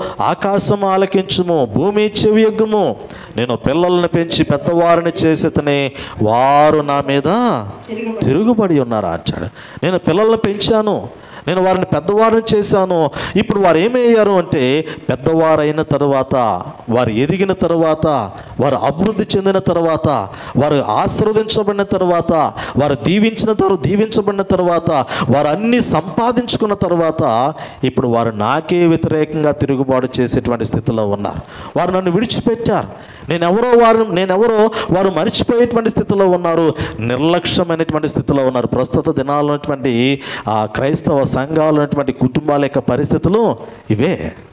ఆకాశం ఆలకించుము భూమి చెవియగ్గుము నేను పిల్లల్ని పెంచి పెద్దవారిని చేసేతనే వారు నా మీద తిరుగుబడి. తిరుగుబడి ఉన్నారా అంటాడు నేను పిల్లల్ని పెంచాను నేను వారిని పెద్దవారిని చేశాను ఇప్పుడు వారు ఏమయ్యారు అంటే పెద్దవారైన తరువాత వారు ఎదిగిన తరువాత వారు అభివృద్ధి చెందిన తర్వాత వారు ఆశీర్వదించబడిన తర్వాత వారు దీవించిన తర్వాత దీవించబడిన తర్వాత వారు అన్నీ సంపాదించుకున్న తర్వాత ఇప్పుడు వారు నాకే వ్యతిరేకంగా తిరుగుబాటు చేసేటువంటి స్థితిలో ఉన్నారు వారు నన్ను విడిచిపెట్టారు నేనెవరో వారు నేనెవరో వారు మర్చిపోయేటువంటి స్థితిలో ఉన్నారు నిర్లక్ష్యమైనటువంటి స్థితిలో ఉన్నారు ప్రస్తుత దినాల్లో ఉన్నటువంటి ఆ క్రైస్తవ సంఘాలు ఉన్నటువంటి కుటుంబాల యొక్క పరిస్థితులు ఇవే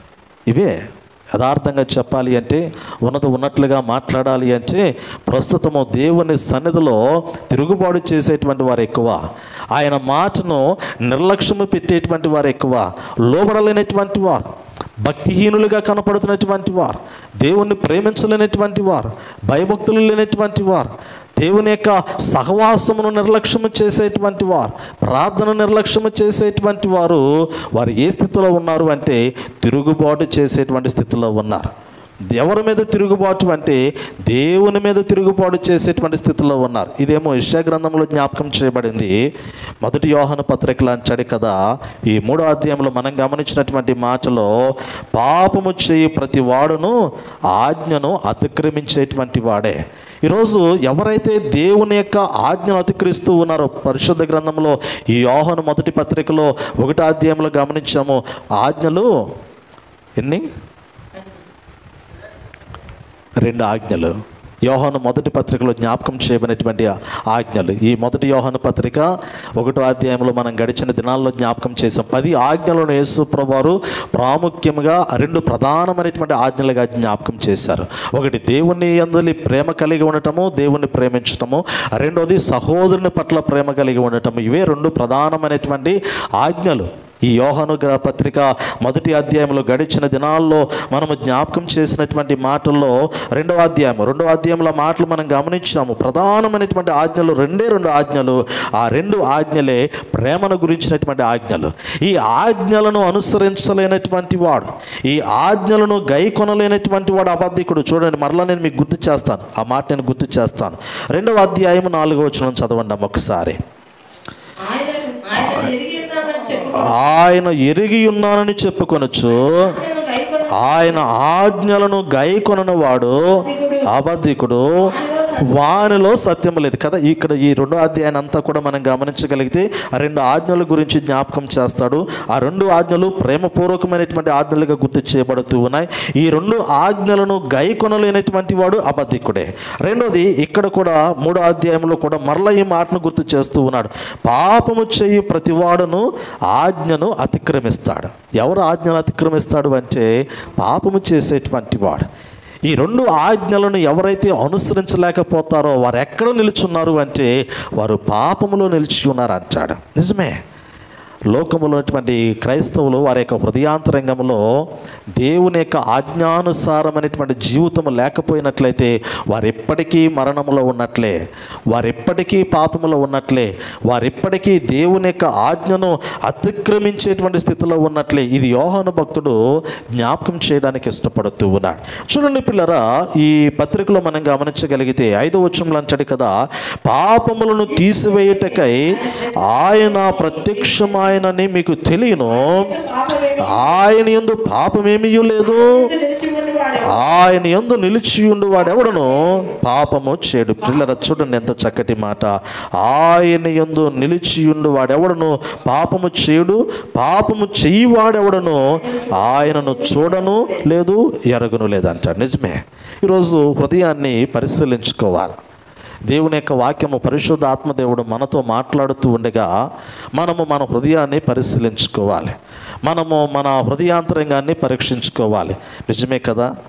ఇవే యథార్థంగా చెప్పాలి అంటే ఉన్నత ఉన్నట్లుగా మాట్లాడాలి అంటే ప్రస్తుతము దేవుని సన్నిధిలో తిరుగుబాటు చేసేటువంటి వారు ఎక్కువ ఆయన మాటను నిర్లక్ష్యము పెట్టేటువంటి వారు ఎక్కువ లోబడలేనటువంటి వారు భక్తిహీనులుగా కనపడుతున్నటువంటి వారు దేవుణ్ణి ప్రేమించలేనటువంటి వారు భయభక్తులు లేనటువంటి వారు దేవుని యొక్క సహవాసమును నిర్లక్ష్యము చేసేటువంటి వారు ప్రార్థన నిర్లక్ష్యము చేసేటువంటి వారు వారు ఏ స్థితిలో ఉన్నారు అంటే తిరుగుబాటు చేసేటువంటి స్థితిలో ఉన్నారు ఎవరి మీద తిరుగుబాటు అంటే దేవుని మీద తిరుగుబాటు చేసేటువంటి స్థితిలో ఉన్నారు ఇదేమో యెషయా గ్రంథంలో జ్ఞాపకం చేయబడింది మొదటి యోహన పత్రికలు అంచాడు కదా ఈ మూడో అధ్యాయంలో మనం గమనించినటువంటి మాటలో పాపము చేయి ప్రతి వాడును ఆజ్ఞను అతిక్రమించేటువంటి వాడే ఈరోజు ఎవరైతే దేవుని యొక్క ఆజ్ఞను అతిక్రిస్తూ ఉన్నారో పరిశుద్ధ గ్రంథంలో ఈ యోహను మొదటి పత్రికలో ఒకటో అధ్యాయంలో గమనించాము ఆజ్ఞలు ఎన్ని రెండు ఆజ్ఞలు యోహాను మొదటి పత్రికలో జ్ఞాపకం చేయబడినటువంటి ఆజ్ఞలు ఈ మొదటి యోహాను పత్రిక ఒకటో అధ్యాయంలో మనం గడిచిన దినాల్లో జ్ఞాపకం చేసాం పది ఆజ్ఞలను యేసు ప్రభువారు ప్రాముఖ్యంగా రెండు ప్రధానమైనటువంటి ఆజ్ఞలుగా జ్ఞాపకం చేశారు ఒకటి దేవుని అందరి ప్రేమ కలిగి ఉండటము దేవుణ్ణి ప్రేమించటము రెండోది సహోదరుని పట్ల ప్రేమ కలిగి ఉండటము ఇవే రెండు ప్రధానమైనటువంటి ఆజ్ఞలు ఈ యోహాను గ్ర పత్రిక మొదటి అధ్యాయంలో గడిచిన దినాల్లో మనము జ్ఞాపకం చేసినటువంటి మాటల్లో రెండవ అధ్యాయం రెండవ అధ్యాయంలో మాటలు మనం గమనించాము ప్రధానమైనటువంటి ఆజ్ఞలు రెండే రెండు ఆజ్ఞలు ఆ రెండు ఆజ్ఞలే ప్రేమను గురించినటువంటి ఆజ్ఞలు ఈ ఆజ్ఞలను అనుసరించలేనటువంటి వాడు ఈ ఆజ్ఞలను గై కొనలేనటువంటి వాడు అబద్ధికుడు చూడండి మరలా నేను మీకు గుర్తు చేస్తాను ఆ మాట నేను గుర్తు చేస్తాను రెండవ అధ్యాయం నాలుగో వచనం చదవండి అమ్మ ఒకసారి ఆయన ఆయన ఎరిగి ఉన్నామని చెప్పు ఆయన ఎరిగి ఉన్నానని చెప్పుకొనొచ్చు నేను కైకొన ఆయన ఆజ్ఞలను గైకొనని వాడు అబద్ధికుడు వానిలో సత్యం లేదు కదా ఇక్కడ ఈ రెండో అధ్యాయాన్ని అంతా కూడా మనం గమనించగలిగితే ఆ రెండు ఆజ్ఞల గురించి జ్ఞాపకం చేస్తాడు ఆ రెండు ఆజ్ఞలు ప్రేమపూర్వకమైనటువంటి ఆజ్ఞలుగా గుర్తు చేయబడుతూ ఉన్నాయి ఈ రెండు ఆజ్ఞలను గైకొనలేనటువంటి వాడు అబద్ధికుడే రెండోది ఇక్కడ కూడా మూడో అధ్యాయంలో కూడా మరలా ఈ మాటను గుర్తు చేస్తూ ఉన్నాడు పాపము చేయి ప్రతివాడును ఆజ్ఞను అతిక్రమిస్తాడు ఎవరు ఆజ్ఞను అతిక్రమిస్తాడు అంటే పాపము చేసేటువంటి వాడు ఈ రెండు ఆజ్ఞలను ఎవరైతే అనుసరించలేకపోతారో వారు ఎక్కడ నిలుచున్నారు అంటే వారు పాపములో నిలిచి ఉన్నారు అంటాడు నిజమే లోకములో ఉన్నటువంటి క్రైస్తవులు వారి యొక్క హృదయాంతరంగంలో దేవుని యొక్క ఆజ్ఞానుసారమైనటువంటి జీవితం లేకపోయినట్లయితే వారెప్పటికీ మరణములో ఉన్నట్లే వారెప్పటికీ పాపములో ఉన్నట్లే వారెప్పటికీ దేవుని యొక్క ఆజ్ఞను అతిక్రమించేటువంటి స్థితిలో ఉన్నట్లే ఇది యోహాను భక్తుడు జ్ఞాపకం చేయడానికి ఇష్టపడుతూ ఉన్నాడు చూడండి పిల్లరా ఈ పత్రికలో మనం గమనించగలిగితే ఐదో వచనంలో అంటాడు కదా పాపములను తీసివేయుటకై ఆయన ప్రత్యక్షమాయనని మీకు తెలియను పాపమేమి ఆయన ఎందు పాపమేమీ లేదు నిలిచి ఉన్నవాడు ఆయన ఎందు నిలిచి ఉండు వాడెవడను పాపము చేయడు పిల్లల చూడండి ఎంత చక్కటి మాట ఆయన ఎందు నిలిచి ఉండు వాడెవడను పాపము చేయడు పాపము చెయ్యి వాడెవడను ఆయనను చూడను లేదు ఎరగను లేదంటాడు నిజమే ఈరోజు హృదయాన్ని పరిశీలించుకోవాలి దేవుని యొక్క వాక్యము పరిశుద్ధ ఆత్మదేవుడు మనతో మాట్లాడుతూ ఉండగా మనము మన హృదయాన్ని పరిశీలించుకోవాలి మనము మన హృదయాంతరంగాన్ని పరీక్షించుకోవాలి నిజమే కదా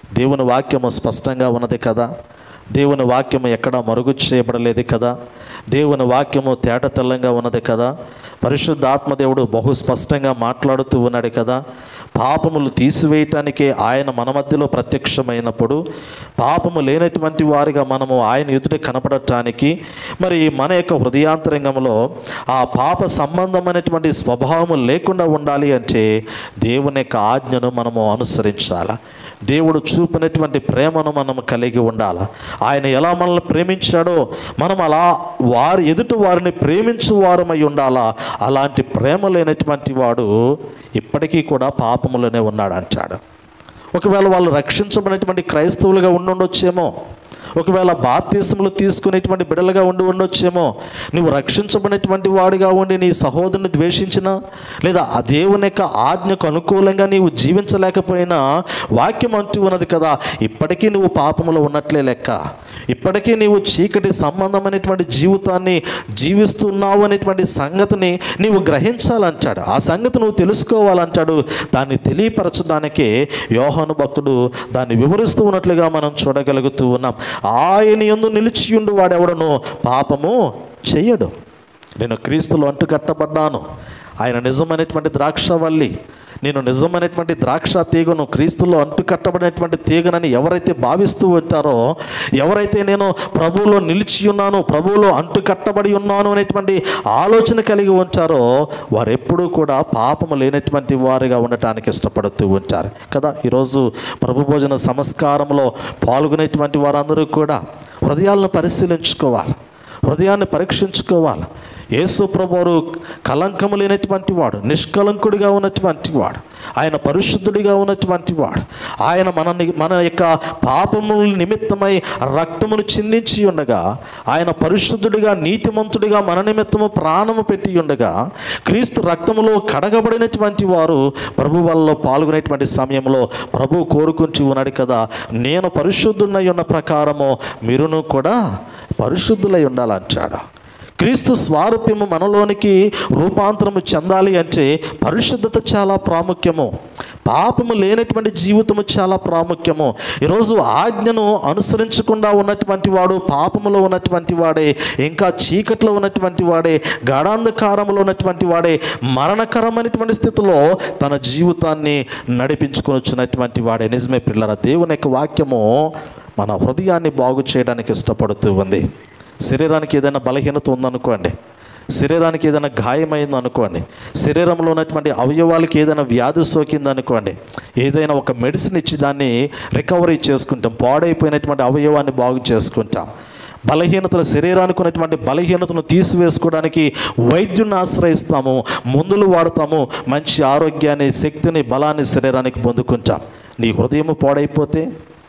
దేవుని వాక్యము స్పష్టంగా ఉన్నది కదా దేవుని వాక్యము ఎక్కడ మరుగు చేయబడలేదు కదా దేవుని వాక్యము తేట తెల్లంగా ఉన్నది కదా పరిశుద్ధ ఆత్మదేవుడు బహు స్పష్టంగా మాట్లాడుతూ ఉన్నాడు కదా పాపములు తీసివేయటానికే ఆయన మన మధ్యలో ప్రత్యక్షమైనప్పుడు పాపము లేనటువంటి వారిగా మనము ఆయన ఎదుట కనపడటానికి మరి మన యొక్క హృదయాంతరంగంలో ఆ పాప సంబంధమైనటువంటి స్వభావము లేకుండా ఉండాలి అంటే దేవుని యొక్క ఆజ్ఞను మనము అనుసరించాలి దేవుడు చూపినటువంటి ప్రేమను మనం కలిగి ఉండాలి ఆయన ఎలా మనల్ని ప్రేమించాడో మనం అలా వారి ఎదుటి వారిని ప్రేమించు వారమై ఉండాలా అలాంటి ప్రేమ లేనటువంటి వాడు ఇప్పటికీ కూడా పాపములోనే ఉన్నాడు అంటాడు ఒకవేళ వాళ్ళు రక్షించబడినటువంటి క్రైస్తవులుగా ఉండి ఉండొచ్చేమో ఒకవేళ బాప్తీసములు తీసుకునేటువంటి బిడలుగా ఉండి ఉండొచ్చేమో నువ్వు రక్షించబడినటువంటి వాడిగా ఉండి నీ సహోదరుని ద్వేషించిన లేదా ఆ దేవుని యొక్క ఆజ్ఞకు అనుకూలంగా నీవు జీవించలేకపోయినా వాక్యం అంటూ ఉన్నది కదా ఇప్పటికీ నువ్వు పాపములో ఉన్నట్లే లెక్క ఇప్పటికీ నీవు చీకటి సంబంధమైనటువంటి జీవితాన్ని జీవిస్తున్నావు అనేటువంటి సంగతిని నీవు గ్రహించాలంటాడు ఆ సంగతి నువ్వు తెలుసుకోవాలంటాడు దాన్ని తెలియపరచడానికే యోహాను భక్తుడు దాన్ని వివరిస్తూ ఉన్నట్లుగా మనం చూడగలుగుతూ ఉన్నాం ఆయన ఎందు నిలిచియుండు వాడెవడను పాపము చెయ్యడు నేను క్రీస్తులో అంటు కట్టబడ్డాను ఆయన నిజమైనటువంటి ద్రాక్షవల్లి నేను నిజమైనటువంటి ద్రాక్ష తీగను క్రీస్తులో అంటు కట్టబడినటువంటి తీగనని ఎవరైతే భావిస్తూ ఉంటారో ఎవరైతే నేను ప్రభువులో నిలిచి ఉన్నాను ప్రభువులో అంటు కట్టబడి ఉన్నాను అనేటువంటి ఆలోచన కలిగి ఉంటారో వారు ఎప్పుడూ కూడా పాపము లేనటువంటి వారిగా ఉండటానికి ఇష్టపడుతూ ఉంటారు కదా ఈరోజు ప్రభు భోజన సంస్కారంలో పాల్గొనేటువంటి వారందరూ కూడా హృదయాలను పరిశీలించుకోవాలి హృదయాన్ని పరీక్షించుకోవాలి యేసు ప్రభువారు కలంకము లేనటువంటి వాడు నిష్కలంకుడిగా ఉన్నటువంటి వాడు ఆయన పరిశుద్ధుడిగా ఉన్నటువంటి వాడు ఆయన మన మన యొక్క పాపముల నిమిత్తమై రక్తమును చిందించి ఉండగా ఆయన పరిశుద్ధుడిగా నీతిమంతుడిగా మన నిమిత్తము ప్రాణము పెట్టి ఉండగా క్రీస్తు రక్తములో కడగబడినటువంటి వారు ప్రభు వాళ్ళలో పాల్గొనేటువంటి సమయంలో ప్రభు కోరుకుంటూ ఉన్నాడు కదా నేను పరిశుద్ధున్నై ఉన్న ప్రకారము మీరును కూడా పరిశుద్ధులై ఉండాలంటాడు క్రీస్తు స్వారూప్యము మనలోనికి రూపాంతరము చెందాలి అంటే పరిశుద్ధత చాలా ప్రాముఖ్యము పాపము లేనటువంటి జీవితము చాలా ప్రాముఖ్యము ఈరోజు ఆజ్ఞను అనుసరించకుండా ఉన్నటువంటి వాడు పాపములో ఉన్నటువంటి వాడే ఇంకా చీకట్లో ఉన్నటువంటి వాడే గాఢాంధకారంలో ఉన్నటువంటి వాడే మరణకరమైనటువంటి స్థితిలో తన జీవితాన్ని నడిపించుకొని వచ్చినటువంటి వాడే నిజమే పిల్లల దేవుని యొక్క వాక్యము మన హృదయాన్ని బాగు చేయడానికి ఇష్టపడుతూ ఉంది శరీరానికి ఏదైనా బలహీనత ఉందనుకోండి శరీరానికి ఏదైనా గాయమైంది అనుకోండి శరీరంలో ఉన్నటువంటి అవయవాలకి ఏదైనా వ్యాధి సోకింది అనుకోండి ఏదైనా ఒక మెడిసిన్ ఇచ్చి దాన్ని రికవరీ చేసుకుంటాం పాడైపోయినటువంటి అవయవాన్ని బాగు చేసుకుంటాం బలహీనతలు శరీరానికి ఉన్నటువంటి బలహీనతను తీసివేసుకోవడానికి వైద్యుని ఆశ్రయిస్తాము మందులు వాడతాము మంచి ఆరోగ్యాన్ని శక్తిని బలాన్ని శరీరానికి పొందుకుంటాం నీ హృదయము పాడైపోతే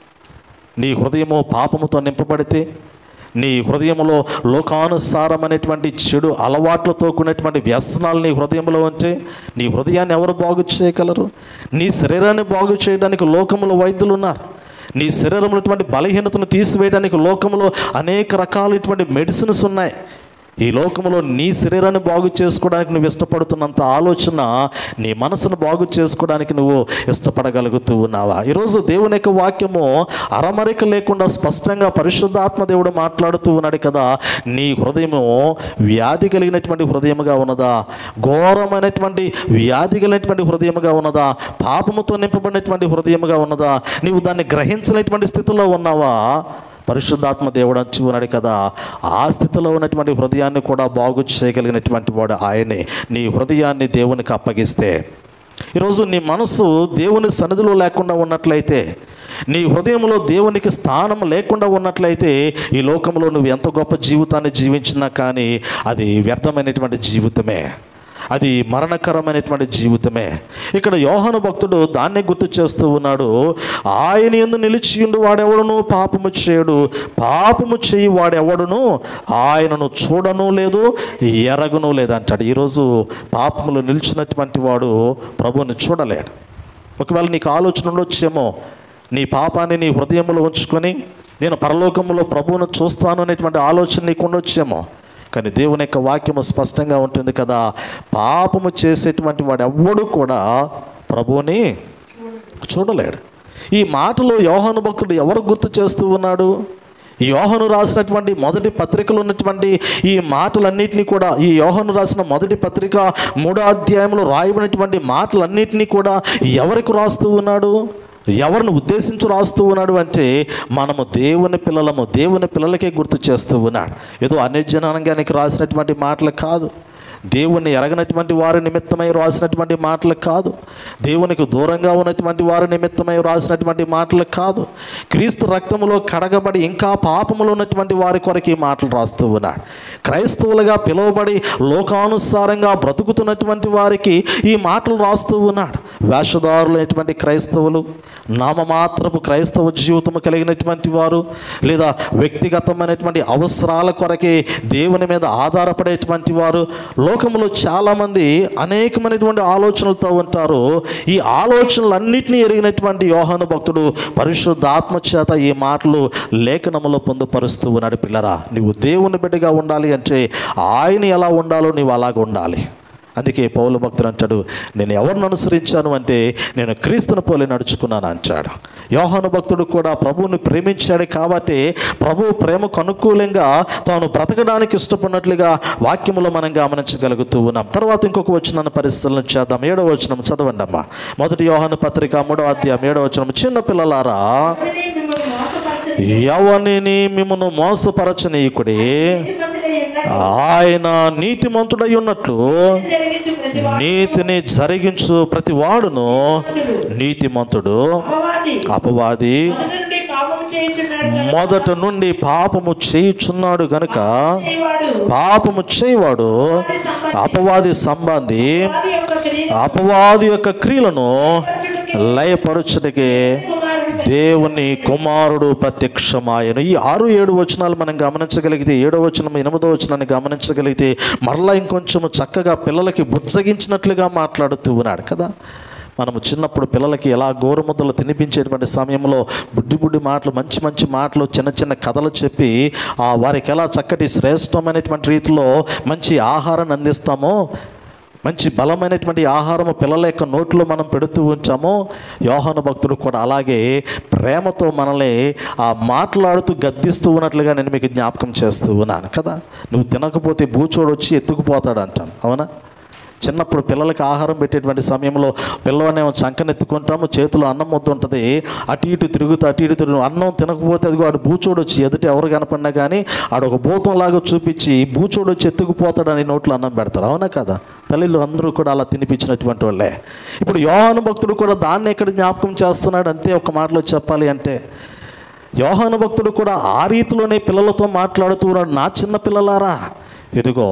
నీ హృదయము పాపముతో నింపబడితే నీ హృదయంలో లోకానుసారమైనటువంటి చెడు అలవాట్లతో కూడినటువంటి వ్యసనాలు నీ హృదయంలో ఉంటే నీ హృదయాన్ని ఎవరు బాగు చేయగలరు నీ శరీరాన్ని బాగు చేయడానికి లోకములో వైద్యులు ఉన్నారు నీ శరీరంలో ఉన్నటువంటి బలహీనతను తీసివేయడానికి లోకంలో అనేక రకాలైనటువంటి మెడిసిన్స్ ఉన్నాయి ఈ లోకంలో నీ శరీరాన్ని బాగు చేసుకోవడానికి నువ్వు ఇష్టపడుతున్నంత ఆలోచన నీ మనసును బాగు చేసుకోవడానికి నువ్వు ఇష్టపడగలుగుతూ ఉన్నావా ఈరోజు దేవుని యొక్క వాక్యము అరమరిక లేకుండా స్పష్టంగా పరిశుద్ధాత్మ దేవుడు మాట్లాడుతూ ఉన్నాడు కదా నీ హృదయము వ్యాధి కలిగినటువంటి హృదయముగా ఉన్నదా ఘోరమైనటువంటి వ్యాధి కలిగినటువంటి హృదయముగా ఉన్నదా పాపముతో నింపబడినటువంటి హృదయముగా ఉన్నదా నీవు దాన్ని గ్రహించినటువంటి స్థితిలో ఉన్నావా పరిశుద్ధాత్మ దేవుడు అంచి ఉన్నాడు కదా ఆ స్థితిలో ఉన్నటువంటి హృదయాన్ని కూడా బాగు చేయగలిగినటువంటి వాడు ఆయనే నీ హృదయాన్ని దేవునికి అప్పగిస్తే ఈరోజు నీ మనసు దేవుని సన్నిధిలో లేకుండా ఉన్నట్లయితే నీ హృదయంలో దేవునికి స్థానం లేకుండా ఉన్నట్లయితే ఈ లోకంలో నువ్వు ఎంత గొప్ప జీవితాన్ని జీవించినా కానీ అది వ్యర్థమైనటువంటి జీవితమే అది మరణకరమైనటువంటి జీవితమే ఇక్కడ యోహాను భక్తుడు దాన్నే గుర్తు చేస్తూ ఉన్నాడు ఆయన ఎందు నిలిచియుండు వాడెవడును పాపము చేయడు పాపము చేయి వాడెవడును ఆయనను చూడను లేదు ఎరగను లేదు అంటాడు ఈరోజు పాపములు నిలిచినటువంటి వాడు ప్రభువుని చూడలేడు ఒకవేళ నీకు ఆలోచన ఉండొచ్చేమో నీ పాపాన్ని నీ హృదయంలో ఉంచుకొని నేను పరలోకంలో ప్రభువును చూస్తాను అనేటువంటి ఆలోచన నీకు ఉండొచ్చేమో కానీ దేవుని యొక్క వాక్యము స్పష్టంగా ఉంటుంది కదా పాపము చేసేటువంటి వాడు ఎవ్వడు కూడా ప్రభువుని చూడలేడు ఈ మాటలు యోహాను భక్తుడు ఎవరు గుర్తు చేస్తూ ఉన్నాడు ఈ యోహను రాసినటువంటి మొదటి పత్రికలో ఉన్నటువంటి ఈ మాటలన్నింటినీ కూడా ఈ యోహను రాసిన మొదటి పత్రిక మూడో అధ్యాయంలో రాయబడినటువంటి మాటలన్నింటినీ కూడా ఎవరికి రాస్తూ ఉన్నాడు ఎవరిని ఉద్దేశించి రాస్తూ ఉన్నాడు అంటే మనము దేవుని పిల్లలము దేవుని పిల్లలకే గుర్తు చేస్తూ ఉన్నాడు ఏదో అన్యజనాంగానికి రాసినటువంటి మాటలు కాదు దేవుణ్ణి ఎరగనటువంటి వారి నిమిత్తమై రాసినటువంటి మాటలు కాదు దేవునికి దూరంగా ఉన్నటువంటి వారి నిమిత్తమై రాసినటువంటి మాటలు కాదు క్రీస్తు రక్తములో కడగబడి ఇంకా పాపములో ఉన్నటువంటి వారి కొరకు ఈ మాటలు రాస్తూ ఉన్నాడు క్రైస్తవులుగా పిలువబడి లోకానుసారంగా బ్రతుకుతున్నటువంటి వారికి ఈ మాటలు రాస్తూ ఉన్నాడు వేషధారులైనటువంటి క్రైస్తవులు నామమాత్రపు క్రైస్తవ జీవితము కలిగినటువంటి వారు లేదా వ్యక్తిగతమైనటువంటి అవసరాల కొరకే దేవుని మీద ఆధారపడేటువంటి వారు లోకంలో చాలామంది అనేకమైనటువంటి ఆలోచనలతో ఉంటారు ఈ ఆలోచనలన్నింటినీ ఎరిగినటువంటి యోహాను భక్తుడు పరిశుద్ధ ఆత్మ చేత ఈ మాటలు లేఖనములో పొందుపరుస్తూ ఉన్నాడు పిల్లరా నీవు దేవుని బిడ్డగా ఉండాలి అంటే ఆయన ఎలా ఉండాలో నీవు అలాగ ఉండాలి అందుకే పౌలు భక్తుడు అంటాడు నేను ఎవరిని అనుసరించాను అంటే నేను క్రీస్తుని పోలి నడుచుకున్నాను అంటాడు యోహాను భక్తుడు కూడా ప్రభువుని ప్రేమించాడు కాబట్టి ప్రభు ప్రేమకు అనుకూలంగా తాను బ్రతకడానికి ఇష్టపడినట్లుగా వాక్యములో మనం గమనించగలుగుతూ ఉన్నాం తర్వాత ఇంకొక వచ్చిన పరిస్థితులను చేద్దాం ఏడో వచనం చదవండి అమ్మా మొదటి యోహాను పత్రిక మూడో అధ్యాయం ఏడో వచనం చిన్న పిల్లలారా ఎవరిని మిమ్మల్ని మోసపరచని ఎవరిని మిమ్మను మోసపరచనీయుకుడి నీతిమంతుడై ఉన్నట్టు ఆయన నీతిమంతుడై ఉన్నట్లు జరిగించు ప్రతివాడు నీతిని జరిగించు ప్రతి వాడును నీతిమంతుడు అపవాది అపవాది మొదటి నుండి పాపం చేయించున్నాడు కనుక మొదట నుండి పాపము చేయుచున్నాడు గనుక చేయవాడు పాపము చేయవాడు వారి సంబంధి అపవాది సంబంధి అపవాది యొక్క క్రియను అపవాది యొక్క క్రియలను పరచుటకి లయపరచుటకే కుమారుడు దేవుని కుమారుడు ప్రత్యక్షమాయను ఈ ఆరు ఏడు వచనాలు మనం గమనించగలిగితే ఏడో వచనం ఎనిమిదో వచనాన్ని గమనించగలిగితే మరలా ఇంకొంచెం చక్కగా పిల్లలకి బుజ్జగించినట్లుగా మాట్లాడుతూ ఉన్నాడు కదా మనము చిన్నప్పుడు పిల్లలకి ఎలా గోరుముద్దలు తినిపించేటువంటి సమయంలో బుడ్డి బుడ్డి మాటలు మంచి మంచి మాటలు చిన్న చిన్న కథలు చెప్పి ఆ వారికి ఎలా చక్కటి శ్రేష్టమైనటువంటి రీతిలో మంచి ఆహారాన్ని అందిస్తామో మంచి బలమైనటువంటి ఆహారము పిల్లల యొక్క నోట్లో మనం పెడుతూ ఉంచామో యోహాను భక్తుడు కూడా అలాగే ప్రేమతో మనల్ని ఆ మాట్లాడుతూ గద్దిస్తూ ఉన్నట్లుగా నేను మీకు జ్ఞాపకం చేస్తూ ఉన్నాను కదా నువ్వు తినకపోతే బూచోడు వచ్చి ఎత్తుకుపోతాడు అంటాను అవునా చిన్నప్పుడు పిల్లలకి ఆహారం పెట్టేటువంటి సమయంలో పిల్లవాడినేమో చంకనెత్తుకుంటాము చేతిలో అన్నం ముద్ద ఉంటుంది అటు ఇటు తిరుగుతూ అటు ఇటు తిరుగు అన్నం తినకపోతే అదిగో ఆడు బూచోడు వచ్చి ఎదుట ఎవరు కనపడినా కానీ ఆడు ఒక భూతంలాగా చూపించి బూచోడు వచ్చి ఎత్తుకుపోతాడని నోట్లో అన్నం పెడతారు అవునా కదా తల్లిలు అందరూ కూడా అలా తినిపించినటువంటి వాళ్ళే ఇప్పుడు యోహాను భక్తుడు కూడా దాన్ని ఎక్కడ జ్ఞాపకం చేస్తున్నాడు అంతే ఒక మాటలో చెప్పాలి అంటే యోహాను భక్తుడు కూడా ఆ రీతిలోనే పిల్లలతో మాట్లాడుతూ ఉన్నాడు నా చిన్న పిల్లలారా ఇదిగో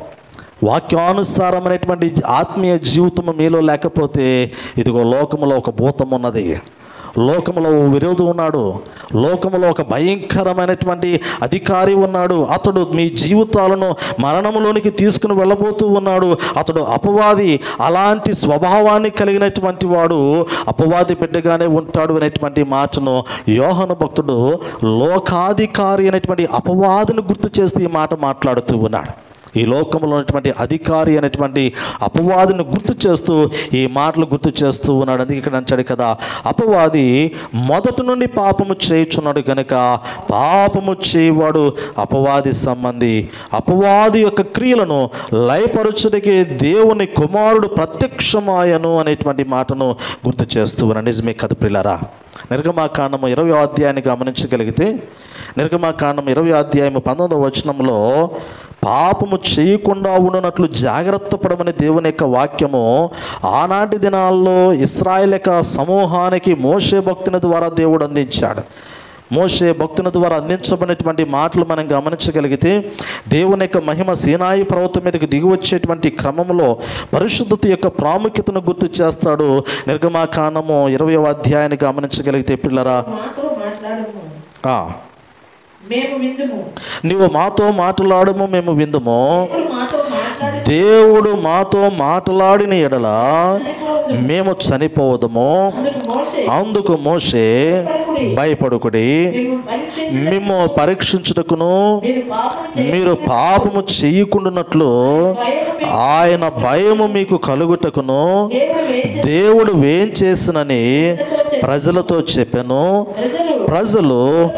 వాక్యానుసారమైనటువంటి ఆత్మీయ జీవితం మీలో లేకపోతే ఇదిగో లోకములో ఒక భూతం ఉన్నది లోకములో ఓ విరోధి ఉన్నాడు లోకములో ఒక భయంకరమైనటువంటి అధికారి ఉన్నాడు అతడు మీ జీవితాలను మరణంలోనికి తీసుకుని వెళ్ళబోతూ ఉన్నాడు అతడు అపవాది అలాంటి స్వభావాన్ని కలిగినటువంటి వాడు అపవాది బిడ్డగానే ఉంటాడు అనేటువంటి మాటను యోహన భక్తుడు లోకాధికారి అనేటువంటి అపవాదిని గుర్తు చేస్తూ ఈ మాట మాట్లాడుతూ ఉన్నాడు ఈ లోకంలో ఉన్నటువంటి అధికారి అనేటువంటి అపవాదిని గుర్తు చేస్తూ ఈ మాటలు గుర్తు చేస్తూ ఉన్నాడు అందుకే ఇక్కడ అంటాడు కదా అపవాది మొదటి నుండి పాపము చేయుచున్నాడు కనుక పాపము చేయవాడు అపవాది సంబంధి అపవాది యొక్క క్రియలను లయపరచుడికి దేవుని కుమారుడు ప్రత్యక్షమాయను అనేటువంటి మాటను గుర్తు చేస్తూ ఉన్నాడు నిజమే కథ ప్రిలరా నిర్గమాకాండము ఇరవై అధ్యాయాన్ని గమనించగలిగితే నిర్గమాకాండం ఇరవై అధ్యాయము పంతొమ్మిదవ వచనంలో పాపము చేయకుండా ఉండనట్లు జాగ్రత్త పడమని దేవుని యొక్క వాక్యము ఆనాటి దినాల్లో ఇస్రాయేల్ యొక్క సమూహానికి మోషే భక్తుని ద్వారా దేవుడు అందించాడు మోషే భక్తుని ద్వారా అందించబడినటువంటి మాటలు మనం గమనించగలిగితే దేవుని యొక్క మహిమ సీనాయి పర్వతం మీదకి దిగి వచ్చేటువంటి క్రమంలో పరిశుద్ధత యొక్క ప్రాముఖ్యతను గుర్తు చేస్తాడు నిర్గమాకాండము ఇరవై అధ్యాయాన్ని గమనించగలిగితే పిల్లరా మాతో మాట్లాడము ఆ, మేము విందుము నీవు మాతో మాట్లాడము మేము విందుము ఇప్పుడు మాతో మాట్లాడి దేవుడు మాతో మాట్లాడిన ఎడల మేము చనిపోవదము అందుకు మోసే అందుకు మోసే భయపడుకుడి మేము పరీక్షించి మేము పరీక్షించుటకును మీరు పాపం చేయ మీరు పాపము చేయకుండానట్లు భయము మీ ఆయన భయము మీకు కలుగుటకును దేవుడు వేచి దేవుడు వేం చేసినని చేతులతో ప్రజలతో చెప్పాను ప్రజలు ప్రజలు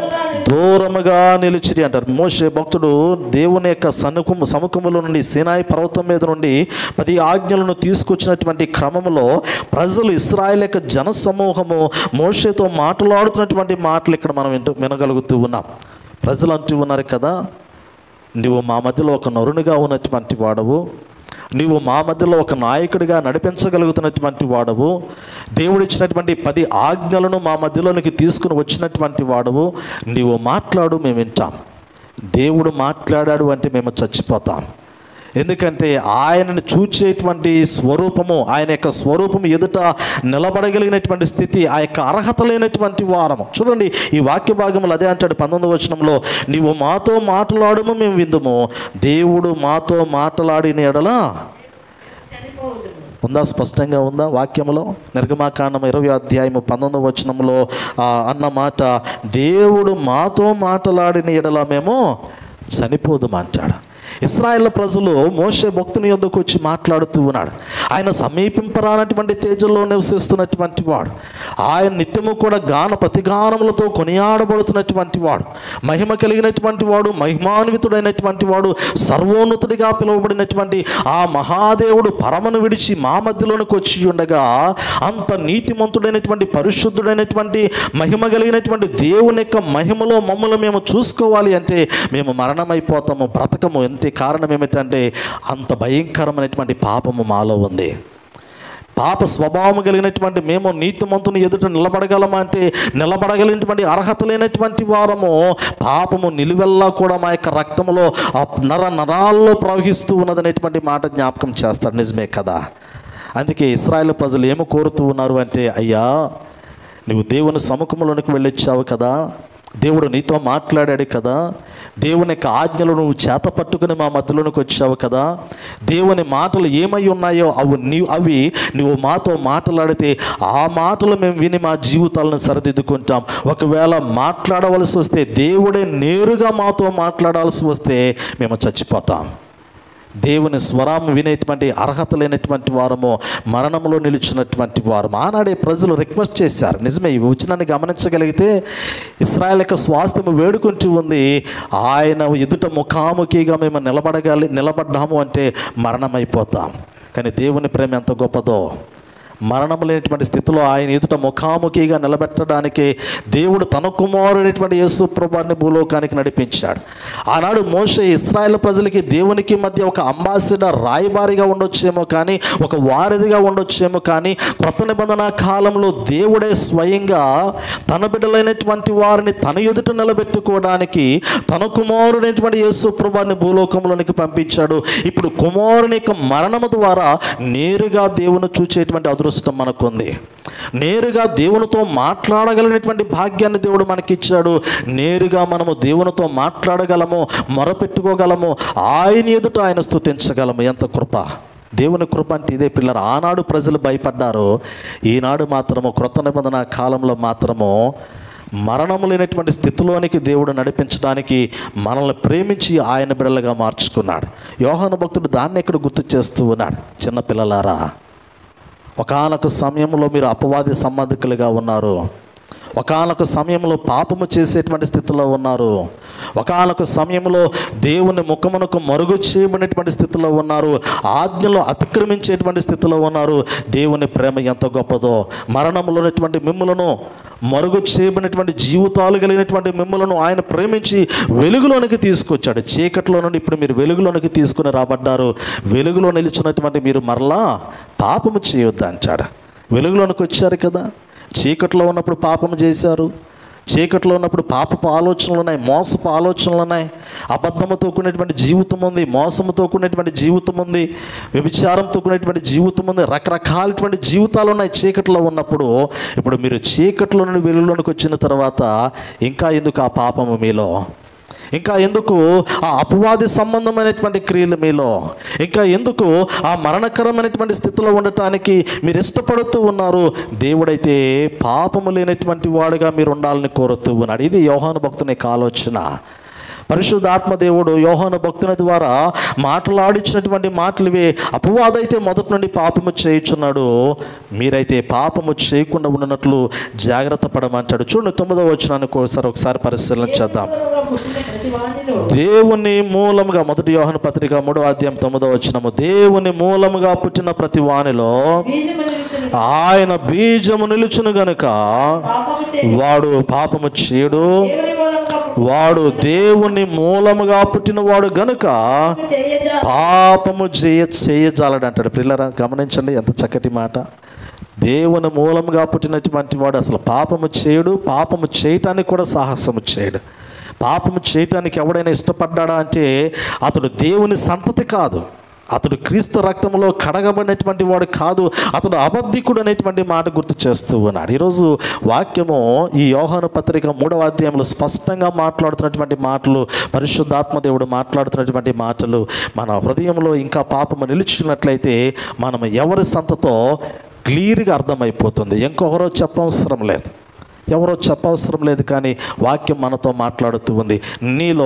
దూరముగా నిలిచిరి అంటారు మోషే భక్తుడు దేవుని యొక్క సన్ముఖము సముఖములో నుండి సినాయి పర్వతం మీద నుండి పది ఆజ్ఞలను తీసుకొచ్చినటువంటి క్రమంలో ప్రజలు ఇస్రాయల్ యొక్క జన సమూహము మోషేతో మాట్లాడుతున్నటువంటి మాటలు ఇక్కడ మనం వింటూ వినగలుగుతూ ఉన్నాం ప్రజలు అంటూ ఉన్నారు కదా నువ్వు మా మధ్యలో ఒక నరునిగా ఉన్నటువంటి వాడవు నీవు మా మధ్యలో ఒక నాయకుడిగా నడిపించగలుగుతున్నటువంటి వాడవు దేవుడు ఇచ్చినటువంటి పది ఆజ్ఞలను మా మధ్యలోనికి తీసుకుని వచ్చినటువంటి వాడవు నీవు మాట్లాడు మేము వింటాం దేవుడు మాట్లాడాడు అంటే మేము చచ్చిపోతాం ఎందుకంటే ఆయనను చూచేటువంటి స్వరూపము ఆయన యొక్క స్వరూపం ఎదుట నిలబడగలిగినటువంటి స్థితి ఆ యొక్క అర్హత లేనటువంటి వారము చూడండి ఈ వాక్య భాగంలో అదే అంటాడు పంతొమ్మిది వచనంలో నీవు మాతో మాట్లాడము మేము విందుము దేవుడు మాతో మాట్లాడిన ఎడలా చనిపోవుదుము ఉందా స్పష్టంగా ఉందా వాక్యంలో నిర్గమాకాండం ఇరవై అధ్యాయము పంతొమ్మిదవ వచనంలో ఆ అన్న మాట దేవుడు మాతో మాట్లాడిన ఎడల మేము చనిపోదుమా అంటాడు ఇస్రాయేల్ ప్రజలు మోషే భక్తుని యొద్దకు వచ్చి మాట్లాడుతూ ఉన్నాడు ఆయన సమీపింపరానటువంటి తేజంలో నివసిస్తున్నటువంటి వాడు ఆయన నిత్యము కూడా గాన ప్రతిగానములతో కొనియాడబడుతున్నటువంటి వాడు మహిమ కలిగినటువంటి వాడు మహిమాన్వితుడైనటువంటి వాడు సర్వోన్నతుడిగా పిలువబడినటువంటి ఆ మహాదేవుడు పరమను విడిచి మా మధ్యలోనికి వచ్చి ఉండగా అంత నీతిమంతుడైనటువంటి పరిశుద్ధుడైనటువంటి మహిమ కలిగినటువంటి దేవుని యొక్క మహిమలో మమ్మల్ని మేము చూసుకోవాలి అంటే మేము మరణమైపోతాము బ్రతకము ఎంత కారణం ఏమిటంటే అంత భయంకరమైనటువంటి పాపము మాలో ఉంది పాప స్వభావం కలిగినటువంటి మేము నీతిమంతుని ఎదుట నిలబడగలమా అంటే నిలబడగలిగినటువంటి అర్హత లేనటువంటి వారము పాపము నిలువెల్లా కూడా మా యొక్క రక్తంలో ఆ నర నరాల్లో ప్రవహిస్తూ ఉన్నదనేటువంటి మాట జ్ఞాపకం చేస్తాడు నిజమే కదా అందుకే ఇస్రాయేల్ ప్రజలు ఏమి కోరుతూ ఉన్నారు అంటే అయ్యా నువ్వు దేవుని సముఖంలోనికి వెళ్ళొచ్చావు కదా దేవుడు నీతో మాట్లాడాడు కదా దేవుని యొక్క ఆజ్ఞలు నువ్వు చేత పట్టుకుని మా మధ్యలోనికి వచ్చావు కదా దేవుని మాటలు ఏమై ఉన్నాయో అవి నీ అవి నువ్వు మాతో మాట్లాడితే ఆ మాటలు మేము విని మా జీవితాలను సరిదిద్దుకుంటాం ఒకవేళ మాట్లాడవలసి వస్తే దేవుడే నేరుగా మాతో మాట్లాడాల్సి వస్తే మేము చచ్చిపోతాం దేవుని స్వరం వినేటువంటి అర్హత లేనటువంటి వారము మరణంలో నిలిచినటువంటి వారు ఆనాడే ప్రజలు రిక్వెస్ట్ చేశారు నిజమే ఈ వచనాన్ని గమనించగలిగితే ఇస్రాయల్ యొక్క స్వాస్థ్యము వేడుకుంటూ ఉంది ఆయన ఎదుట ముఖాముఖిగా మేము నిలబడగలి నిలబడ్డాము అంటే మరణమైపోతాం కానీ దేవుని ప్రేమ ఎంత గొప్పదో మరణం లేనటువంటి స్థితిలో ఆయన ఎదుట ముఖాముఖిగా నిలబెట్టడానికి దేవుడు తన కుమారుడైనటువంటి యేసు ప్రభాన్ని భూలోకానికి నడిపించాడు ఆనాడు మోషే ఇస్రాయేల్ ప్రజలకి దేవునికి మధ్య ఒక అంబాసిడర్ రాయబారిగా ఉండొచ్చేమో కానీ ఒక వారధిగా ఉండొచ్చేమో కానీ కొత్త నిబంధన కాలంలో దేవుడే స్వయంగా తన బిడ్డలైనటువంటి వారిని తన ఎదుట నిలబెట్టుకోవడానికి తన కుమారుడైనటువంటి యేసు ప్రభాన్ని భూలోకంలోనికి పంపించాడు ఇప్పుడు కుమారుని యొక్క మరణము ద్వారా నేరుగా దేవుని చూచేటువంటి అదృష్టం మనకుంది నేరుగా దేవునితో మాట్లాడగలిగినటువంటి భాగ్యాన్ని దేవుడు మనకిచ్చాడు నేరుగా మనము దేవునితో మాట్లాడగలము మొరపెట్టుకోగలము ఆయన ఎదుట ఆయన స్తుతించగలము ఎంత కృప దేవుని కృప అంటే ఇదే పిల్లలు ఆనాడు ప్రజలు భయపడ్డారు ఈనాడు మాత్రము క్రొత్త నిబంధన కాలంలో మాత్రము మరణము లేనటువంటి స్థితిలోనికి దేవుడు నడిపించడానికి మనల్ని ప్రేమించి ఆయన బిడలుగా మార్చుకున్నాడు యోహాను భక్తుడు దాన్ని ఇక్కడ గుర్తు చేస్తూ ఉన్నాడు చిన్న పిల్లలారా ఒకానొక సమయంలో మీరు అపవాది సంబంధికులుగా ఉన్నారు ఒకానొక సమయంలో పాపము చేసేటువంటి స్థితిలో ఉన్నారు ఒకానొక సమయంలో దేవుని ముఖమునకు మరుగు చేయబడినటువంటి స్థితిలో ఉన్నారు ఆజ్ఞలు అతిక్రమించేటువంటి స్థితిలో ఉన్నారు దేవుని ప్రేమ ఎంత గొప్పదో మరణంలో ఉన్నటువంటి మిమ్ములను మరుగు చేయబడినటువంటి జీవితాలు కలిగినటువంటి మిమ్మలను ఆయన ప్రేమించి వెలుగులోనికి తీసుకొచ్చాడు చీకట్లో నుండి ఇప్పుడు మీరు వెలుగులోనికి తీసుకుని రాబడ్డారు వెలుగులో నిలిచినటువంటి మీరు మరలా పాపము చేయొద్దు అంటాడు వెలుగులోనికి వచ్చారు కదా చీకట్లో ఉన్నప్పుడు పాపము చేశారు చీకట్లో ఉన్నప్పుడు పాపపు ఆలోచనలు ఉన్నాయి మోసపు ఆలోచనలు ఉన్నాయి అబద్ధముతో కూడినటువంటి జీవితం ఉంది మోసముతో కూడినటువంటి జీవితం ఉంది వ్యభిచారంతో కూడినటువంటి జీవితం ఉంది రకరకాలటువంటి జీవితాలు ఉన్నాయి చీకట్లో ఉన్నప్పుడు ఇప్పుడు మీరు చీకట్లో నుండి వెలుగులోనికి వచ్చిన తర్వాత ఇంకా ఎందుకు ఆ పాపము మీలో ఇంకా ఎందుకు ఆ అపవాది సంబంధమైనటువంటి క్రియలు మీలో ఇంకా ఎందుకు ఆ మరణకరమైనటువంటి స్థితిలో ఉండటానికి మీరు ఇష్టపడుతూ ఉన్నారు దేవుడైతే పాపము లేనటువంటి వాడుగా మీరు ఉండాలని కోరుతూ ఉన్నాడు ఇది యోహాను భక్తుని యొక్క ఆలోచన పరిశుద్ధాత్మ దేవుడు యోహాను భక్తుని ద్వారా మాట్లాడించినటువంటి మాటలు ఇవే అపవాదైతే మొదటి నుండి పాపము చేయుచున్నాడు మీరైతే పాపము చేయకుండా ఉన్నట్లు జాగ్రత్త పడమంటాడు చూడండి తొమ్మిదో వచ్చినాన్ని ఒకసారి ఒకసారి పరిశీలన చేద్దాం మూలముగా పుట్టిన ప్రతి వానిలో దేవుని మూలముగా మొదటి యోహన పత్రిక మూడో అధ్యాయం తొమ్మిదో వచ్చినము దేవుని మూలముగా పుట్టిన ప్రతి వానిలో బీజము నిలుచును ఆయన బీజము నిలుచును గనుక పాపము చే వాడు పాపము చేయడు దేవుని మూలంగా వాడు దేవుని మూలముగా పుట్టిన వాడు గనుక పుట్టిన చేయజా పాపము చేయ చేయజాలడు అంటాడు పిల్లరా గమనించండి ఎంత చక్కటి మాట దేవుని మూలముగా పుట్టినటువంటి వాడు అసలు పాపము చేయడు పాపము చేయటానికి కూడా సాహసము చేయడు పాపము చేయటానికి ఎవడైనా ఇష్టపడ్డాడా అంటే అతడు దేవుని సంతతి కాదు అతడు క్రీస్తు రక్తంలో కడగబడినటువంటి వాడు కాదు అతడు అబద్ధికుడు అనేటువంటి మాట గుర్తు చేస్తూ ఉన్నాడు ఈరోజు వాక్యము ఈ యోహాను పత్రిక మూడవ అధ్యాయంలో స్పష్టంగా మాట్లాడుతున్నటువంటి మాటలు పరిశుద్ధాత్మ దేవుడు మాట్లాడుతున్నటువంటి మాటలు మన హృదయంలో ఇంకా పాపము నిలిచినట్లయితే మనం ఎవరి సంతతో క్లియర్గా అర్థమైపోతుంది ఇంకొకరో చెప్పవసరం లేదు ఎవరో చెప్పవసరం లేదు కానీ వాక్యం మనతో మాట్లాడుతూ ఉంది నీలో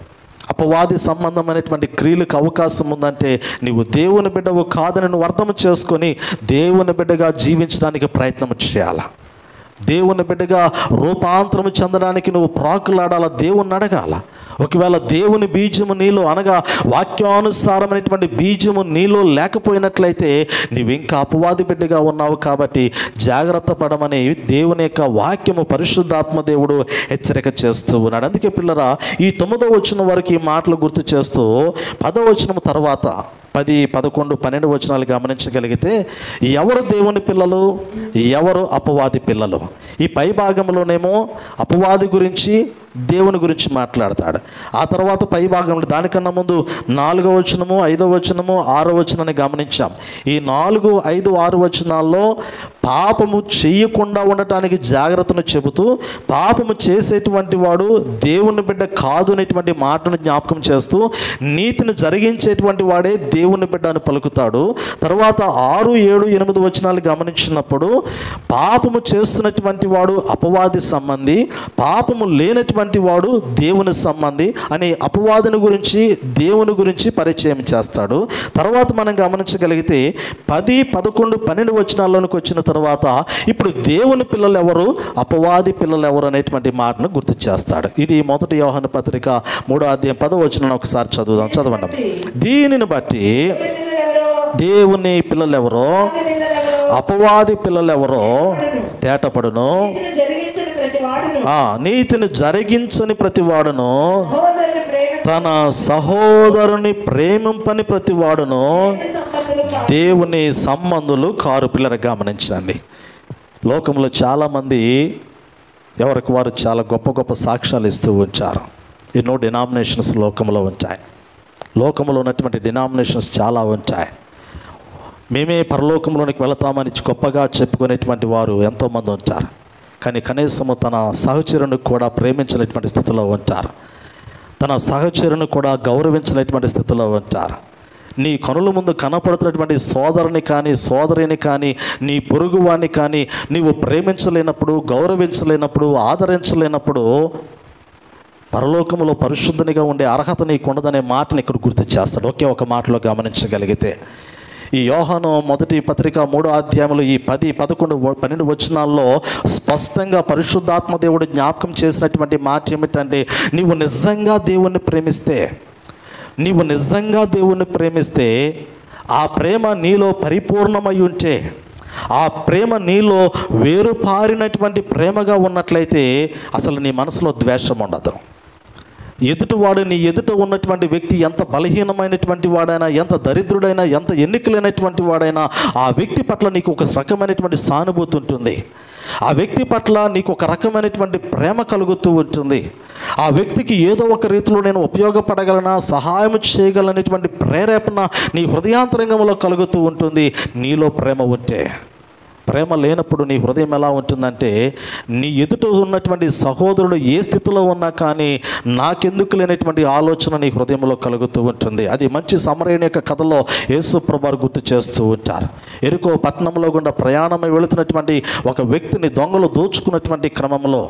అపవాది సంబంధమైనటువంటి క్రియలకు అవకాశం ఉందంటే నీవు దేవుని బిడ్డవు కాదని నువ్వు అర్థం చేసుకొని దేవుని బిడ్డగా జీవించడానికి ప్రయత్నం చేయాలా దేవుని బిడ్డగా రూపాంతరం చెందడానికి నువ్వు ప్రాకులాడాల దేవుణ్ణి అడగాల ఒకవేళ దేవుని బీజము నీలో అనగా వాక్యానుసారమైనటువంటి బీజము నీలో లేకపోయినట్లయితే నీవు ఇంకా అపవాది బిడ్డగా ఉన్నావు కాబట్టి జాగ్రత్త పడమని దేవుని యొక్క వాక్యము పరిశుద్ధాత్మ దేవుడు హెచ్చరిక చేస్తూ ఉన్నాడు అందుకే పిల్లరా ఈ తొమ్మిదో వచ్చిన వరకు ఈ మాటలు గుర్తు చేస్తూ పదో వచనం తర్వాత పది పదకొండు పన్నెండు వచనాలు గమనించగలిగితే ఎవరు దేవుని పిల్లలు ఎవరు అపవాది పిల్లలు ఈ పై భాగంలోనేమో అపవాది గురించి దేవుని గురించి మాట్లాడతాడు ఆ తర్వాత పై భాగంలో దానికన్నా ముందు నాలుగో వచనము ఐదో వచనము ఆరో వచనాన్ని గమనించాం ఈ నాలుగు ఐదు ఆరు వచనాల్లో పాపము చేయకుండా ఉండటానికి జాగ్రత్తను చెబుతూ పాపము చేసేటువంటి వాడు దేవుని బిడ్డ కాదు అనేటువంటి మాటను జ్ఞాపకం చేస్తూ నీతిని జరిగించేటువంటి వాడే దేవుని బిడ్డ అని పలుకుతాడు తర్వాత ఆరు ఏడు ఎనిమిది వచనాలు గమనించినప్పుడు పాపము చేస్తున్నటువంటి వాడు అపవాది సంబంధి పాపము లేనటువంటి వాడు దేవుని సంబంధి అని అపవాదిని గురించి దేవుని గురించి పరిచయం చేస్తాడు తర్వాత మనం గమనించగలిగితే పది పదకొండు పన్నెండు వచనాల్లోనికి వచ్చిన తర్వాత ఇప్పుడు దేవుని పిల్లలు ఎవరు అపవాది పిల్లలు ఎవరు అనేటువంటి మాటను గుర్తు చేస్తాడు ఇది మొదటి యోహాను పత్రిక మూడో అధ్యాయం పదో వచనం ఒకసారి చదువుదాం చదవండి దీనిని బట్టి పిల్లలెవరో దేవుని పిల్లలు ఎవరో పిల్లలెవరో అపవాది పిల్లలు ఎవరో తేటపడును నీతిని జరిగించని ప్రతి వాడును ఆ నీతిని జరిగించని ప్రతివాడును సహోదరుని ప్రేమ తన సహోదరుని ప్రేమింపని ప్రతివాడును సంబంధులు కాదు దేవుని సంబంధులు కారు పిల్లలు గమనించండి లోకంలో చాలామంది ఎవరికి వారు చాలా గొప్ప గొప్ప సాక్ష్యాలు ఇస్తూ ఉంచారు ఎన్నో డినామినేషన్స్ లోకంలో ఉంటాయి లోకంలో ఉన్నటువంటి డినామినేషన్స్ చాలా ఉంటాయి మేమే పరలోకంలోనికి వెళతామని గొప్పగా చెప్పుకునేటువంటి వారు ఎంతోమంది ఉంటారు కానీ కనీసము తన సహచరుని కూడా ప్రేమించినటువంటి స్థితిలో ఉంటారు తన సహచరుని కూడా గౌరవించినటువంటి స్థితిలో ఉంటారు నీ కనుల ముందు కనపడుతున్నటువంటి సోదరుని కానీ సోదరిని కానీ నీ పొరుగువాన్ని కానీ నీవు ప్రేమించలేనప్పుడు గౌరవించలేనప్పుడు ఆదరించలేనప్పుడు పరలోకములో పరిశుద్ధనిగా ఉండే అర్హత నీకు ఉండదనే మాటని ఇక్కడ గుర్తు చేస్తాడు ఒకే ఒక మాటలో గమనించగలిగితే ఈ యోహాను మొదటి పత్రిక మూడో అధ్యాయంలో ఈ పది పదకొండు వ- పన్నెండు వచనాల్లో స్పష్టంగా పరిశుద్ధాత్మ దేవుడు జ్ఞాపకం చేసినటువంటి మాట ఏమిటంటే నీవు నిజంగా దేవుణ్ణి ప్రేమిస్తే నీవు నిజంగా దేవుణ్ణి ప్రేమిస్తే ఆ ప్రేమ నీలో పరిపూర్ణమై ఉంటే ఆ ప్రేమ నీలో వేరుపారినటువంటి ప్రేమగా ఉన్నట్లయితే అసలు నీ మనసులో ద్వేషం ఉండదు ఎదుటివాడు నీ ఎదుట ఉన్నటువంటి వ్యక్తి ఎంత బలహీనమైనటువంటి వాడైనా ఎంత దరిద్రుడైనా ఎంత ఎన్నికలైనటువంటి వాడైనా ఆ వ్యక్తి పట్ల నీకు ఒక రకమైనటువంటి సానుభూతి ఉంటుంది ఆ వ్యక్తి పట్ల నీకు ఒక రకమైనటువంటి ప్రేమ కలుగుతూ ఉంటుంది ఆ వ్యక్తికి ఏదో ఒక రీతిలో నేను ఉపయోగపడగలనా సహాయం చేయగలనటువంటి ప్రేరేపణ నీ హృదయాంతరంగంలో కలుగుతూ ఉంటుంది నీలో ప్రేమ ఉంటే ప్రేమ లేనప్పుడు నీ హృదయం ఎలా ఉంటుందంటే నీ ఎదుట ఉన్నటువంటి సహోదరుడు ఏ స్థితిలో ఉన్నా కానీ నాకెందుకు లేనటువంటి ఆలోచన నీ హృదయంలో కలుగుతూ ఉంటుంది అది మంచి సమరయుని యొక్క కథలో యేసు ప్రభారు గుర్తు చేస్తూ ఉంటారు ఎరుకో పట్టణంలో గుండా ప్రయాణమై వెళుతున్నటువంటి ఒక వ్యక్తిని దొంగలు దోచుకున్నటువంటి క్రమంలో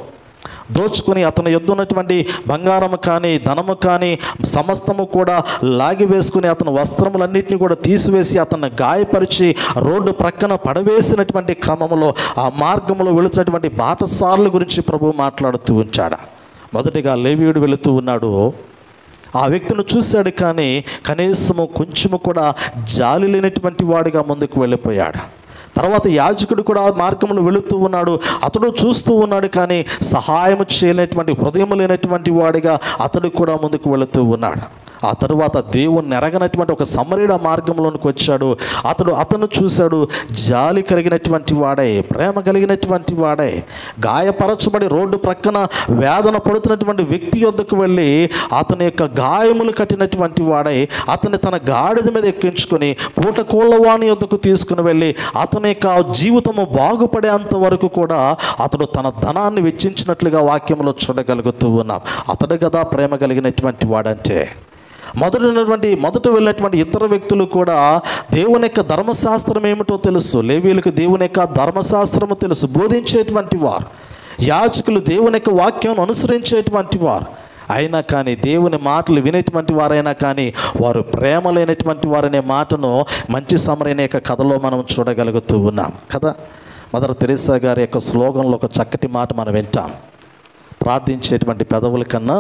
దోచుకుని అతని యొద్ద ఉన్నటువంటి బంగారము కానీ ధనము కానీ సమస్తము కూడా లాగి వేసుకుని అతని వస్త్రములన్నింటినీ కూడా తీసివేసి అతన్ని గాయపరిచి రోడ్డు ప్రక్కన పడవేసినటువంటి క్రమంలో ఆ మార్గంలో వెళుతున్నటువంటి బాటసార్ల గురించి ప్రభు మాట్లాడుతూ ఉంచాడు మొదటిగా లేవీయుడు వెళుతూ ఉన్నాడు ఆ వ్యక్తిని చూశాడు కానీ కనీసము కొంచెము కూడా జాలి లేనటువంటి వాడిగా ముందుకు వెళ్ళిపోయాడు తర్వాత యాజకుడు కూడా ఆ మార్గంలో వెళుతూ ఉన్నాడు అతడు చూస్తూ ఉన్నాడు కానీ సహాయం చేయలేనటువంటి హృదయం లేనటువంటి వాడిగా అతడు కూడా ముందుకు వెళుతూ ఉన్నాడు ఆ తరువాత దేవుణ్ణి ఎరగనటువంటి ఒక సమరీడ మార్గంలోనికి వచ్చాడు అతడు అతను చూశాడు జాలి కలిగినటువంటి వాడే ప్రేమ కలిగినటువంటి వాడే గాయపరచబడి రోడ్డు ప్రక్కన వేదన పడుతున్నటువంటి వ్యక్తి యొద్దకు వెళ్ళి అతని యొక్క గాయములు కట్టినటువంటి వాడై అతన్ని తన గాడిద మీద ఎక్కించుకొని పూట కోళ్ళవాణి యొద్దకు తీసుకుని వెళ్ళి అతని యొక్క జీవితము బాగుపడేంత వరకు కూడా అతడు తన ధనాన్ని వెచ్చించినట్లుగా వాక్యంలో చూడగలుగుతూ ఉన్నాం అతడు కదా ప్రేమ కలిగినటువంటి వాడంటే మొదట ఉన్నటువంటి మొదట వెళ్ళినటువంటి ఇతర వ్యక్తులు కూడా దేవుని యొక్క ధర్మశాస్త్రం ఏమిటో తెలుసు లేవీలకు దేవుని యొక్క ధర్మశాస్త్రము తెలుసు బోధించేటువంటి వారు యాచకులు దేవుని యొక్క వాక్యం అనుసరించేటువంటి వారు అయినా కానీ దేవుని మాటలు వినేటువంటి వారైనా కానీ వారు ప్రేమ లేనటువంటి వారనే మాటను మంచి సమరైన యొక్క కథలో మనం చూడగలుగుతూ ఉన్నాం కదా మదర్ తెరీసా గారి యొక్క స్లోగంలో ఒక చక్కటి మాట మనం వింటాం ప్రార్థించేటువంటి పెదవుల కన్నా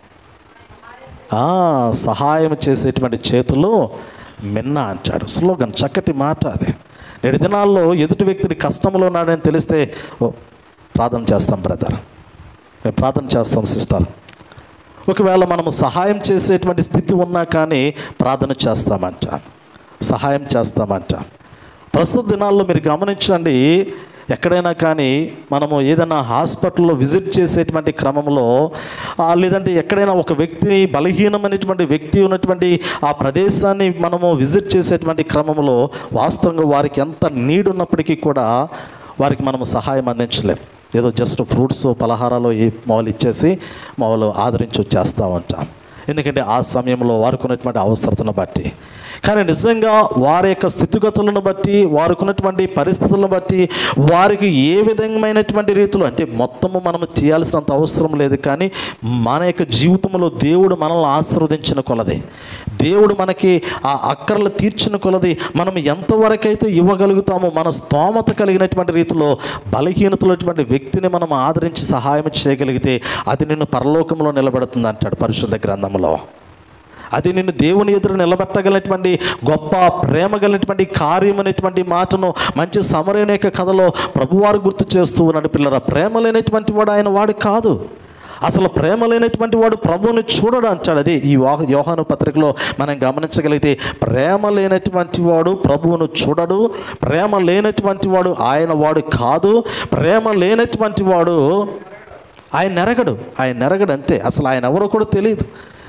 ఆ, సహాయం చేసేటువంటి చేతులు మిన్న అంటాడు స్లోగన్ చక్కటి మాట అది నేటి దినాల్లో ఎదుటి వ్యక్తిని కష్టంలో ఉన్నాడని తెలిస్తే ఓ ప్రార్థన చేస్తాం బ్రదర్ మేము ప్రార్థన చేస్తాం సిస్టర్ ఒకవేళ మనము సహాయం చేసేటువంటి స్థితి ఉన్నా కానీ ప్రార్థన చేస్తామంట సహాయం చేస్తామంట ప్రస్తుత దినాల్లో మీరు గమనించండి ఎక్కడైనా కానీ మనము ఏదైనా హాస్పిటల్లో విజిట్ చేసేటువంటి క్రమంలో ఆ, లేదంటే ఎక్కడైనా ఒక వ్యక్తిని బలహీనమైనటువంటి వ్యక్తి ఉన్నటువంటి ఆ ప్రదేశాన్ని మనము విజిట్ చేసేటువంటి క్రమంలో వాస్తవంగా వారికి ఎంత నీడ్ ఉన్నప్పటికీ కూడా వారికి మనము సహాయం అందించలేం ఏదో జస్ట్ ఫ్రూట్స్ పలహారాలు ఈ మామూలు ఇచ్చేసి మామూలు ఆదరించి వచ్చేస్తూ ఉంటాం ఎందుకంటే ఆ సమయంలో వారికి ఉన్నటువంటి అవసరతను బట్టి కానీ నిజంగా వారి యొక్క స్థితిగతులను బట్టి వారికి ఉన్నటువంటి పరిస్థితులను బట్టి వారికి ఏ విధమైనటువంటి రీతిలో అంటే మొత్తము మనం చేయాల్సినంత అవసరం లేదు కానీ మన యొక్క జీవితంలో దేవుడు మనల్ని ఆశీర్వదించిన కొలది దేవుడు మనకి ఆ అక్కర్లు తీర్చిన కొలది మనం ఎంతవరకైతే ఇవ్వగలుగుతామో మన స్తోమత కలిగినటువంటి రీతిలో బలహీనతలటువంటి వ్యక్తిని మనం ఆదరించి సహాయం చేయగలిగితే అది నిన్ను పరలోకంలో నిలబెడుతుంది అంటాడు పరిశుద్ధ గ్రంథంలో అది నిన్ను దేవుని ఎదురు నిలబెట్టగలిగినటువంటి గొప్ప ప్రేమ కలిగినటువంటి కార్యం అనేటువంటి మాటను మంచి సమరైన యొక్క కథలో ప్రభువారు గుర్తు చేస్తూ ఉన్నాడు పిల్లరా ప్రేమ లేనటువంటి వాడు ఆయన వాడు కాదు అసలు ప్రేమ లేనటువంటి వాడు ప్రభువుని చూడడు అంటాడు అది ఈ వాహ యోహాను పత్రికలో మనం గమనించగలిగితే ప్రేమ లేనటువంటి వాడు ప్రభువును చూడడు ప్రేమ లేనటువంటి వాడు ఆయన వాడు కాదు ప్రేమ లేనటువంటి వాడు ఆయన నెరగడు ఆయన నెరగడు అంతే అసలు ఆయన ఎవరో కూడా తెలియదు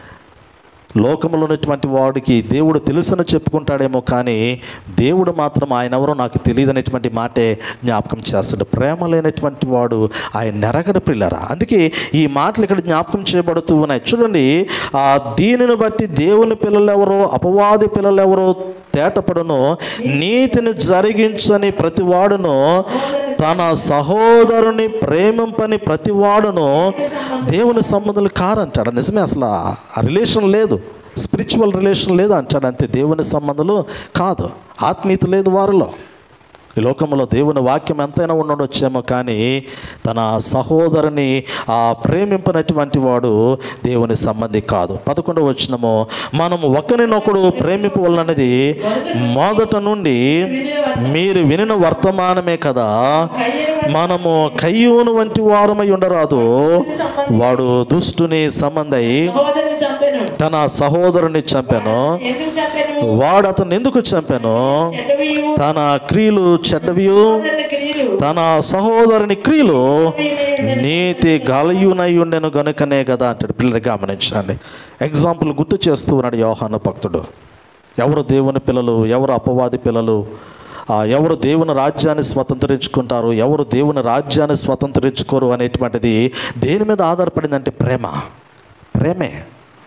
లోకంలో ఉన్నటువంటి వాడికి దేవుడు తెలుసని చెప్పుకుంటాడేమో కానీ దేవుడు మాత్రం ఆయన ఎవరో నాకు తెలియదు అనేటువంటి మాటే జ్ఞాపకం చేస్తాడు ప్రేమ లేనటువంటి వాడు ఆయన నెరగడ పిల్లరా అందుకే ఈ మాటలు ఇక్కడ జ్ఞాపకం చేయబడుతూ ఉన్నాయి చూడండి ఆ దీనిని బట్టి దేవుని పిల్లలు ఎవరో అపవాది పిల్లలు ఎవరో తేటపడును నీతిని జరిగించని ప్రతివాడును తన సహోదరుని ప్రేమింపని ప్రతివాడును దేవుని సంబంధాలు కారంటాడు నిజమే అసలు ఆ రిలేషన్ లేదు స్పిరిచువల్ రిలేషన్ లేదు అంటాడు అంతే దేవుని సంబంధాలు కాదు ఆత్మీయత లేదు వారిలో ఈ లోకంలో దేవుని వాక్యం ఎంతైనా ఉండొచ్చేమో కానీ తన సహోదరుని ఆ ప్రేమింపనటువంటి వాడు దేవుని సంబంధి కాదు పదకొండవ వచ్చినము మనము ఒకరినొకడు ప్రేమింపవలనది మొదట నుండి మీరు వినిన వర్తమానమే కదా మనము కయ్యూను వంటి వారమై ఉండరాదు వాడు దుష్టుని సంబంధై సహోదరుని చంపెను తన సహోదరుని చంపాను ఎందుకు చంపెను వాడు అతను ఎందుకు చంపాను చెడ్డవియు తన క్రియలు చెడ్డవియు సహోదరుని క్రియలు తన సహోదరుని క్రియలు నీతి గలయునై ఉండెను గనుకనే కదా అంటాడు పిల్లలు గమనించండి ఎగ్జాంపుల్ గుర్తు చేస్తూ ఉన్నాడు యోహాను భక్తుడు ఎవరు దేవుని పిల్లలు ఎవరు అపవాది పిల్లలు ఆ, ఎవరు దేవుని రాజ్యాన్ని స్వతంత్రించుకుంటారు ఎవరు దేవుని రాజ్యాన్ని స్వతంత్రించుకోరు అనేటువంటిది దేని మీద ఆధారపడిందంటే ప్రేమ ప్రేమే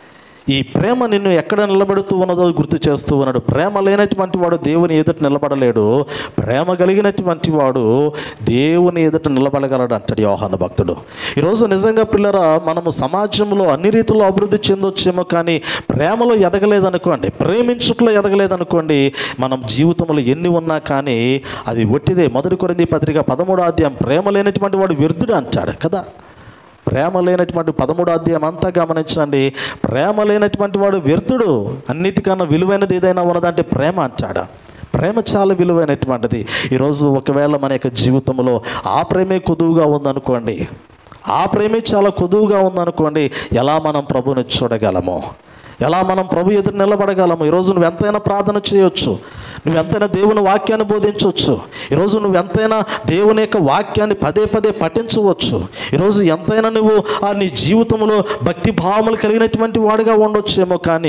ఈ ప్రేమ నిన్ను ఎక్కడ నిలబెడుతూ ఉన్నదో గుర్తు చేస్తూ ఉన్నాడు ప్రేమ లేనటువంటి వాడు దేవుని ఎదుట నిలబడలేడు ప్రేమ కలిగినటువంటి వాడు దేవుని ఎదుట నిలబడగలడు అంటాడు యోహాను భక్తుడు ఈరోజు నిజంగా పిల్లరా మనము సమాజంలో అన్ని రీతిలో అభివృద్ధి చెందొచ్చేమో కానీ ప్రేమలో ఎదగలేదనుకోండి ప్రేమించుట్లో ఎదగలేదనుకోండి మనం జీవితంలో ఎన్ని ఉన్నా కానీ అది ఒట్టిదే మొదటి కొరింది పత్రిక పదమూడో అధ్యాయం ప్రేమ లేనటువంటి వాడు వ్యర్థుడు అంటాడు కదా ప్రేమ లేనటువంటి పదమూడు అధ్యాయం అంతా గమనించండి ప్రేమ లేనటువంటి వాడు వ్యర్థుడు అన్నిటికన్నా విలువైనది ఏదైనా ఉన్నదంటే ప్రేమ అంటాడు ప్రేమ చాలా విలువైనటువంటిది ఈరోజు ఒకవేళ మన యొక్క జీవితంలో ఆ ప్రేమే కొదువుగా ఉందనుకోండి ఆ ప్రేమే చాలా కొదువుగా ఉందనుకోండి ఎలా మనం ప్రభుని చూడగలము ఎలా మనం ప్రభు ఎదురు నిలబడగలము ఈరోజు నువ్వు ఎంతైనా ప్రార్థన చేయొచ్చు నువ్వు ఎంతైనా దేవుని వాక్యాన్ని బోధించవచ్చు ఈరోజు నువ్వు ఎంతైనా దేవుని యొక్క వాక్యాన్ని పదే పదే పఠించవచ్చు ఈరోజు ఎంతైనా నువ్వు ఆ నీ జీవితంలో భక్తి భావములు కలిగినటువంటి వాడిగా ఉండొచ్చేమో కానీ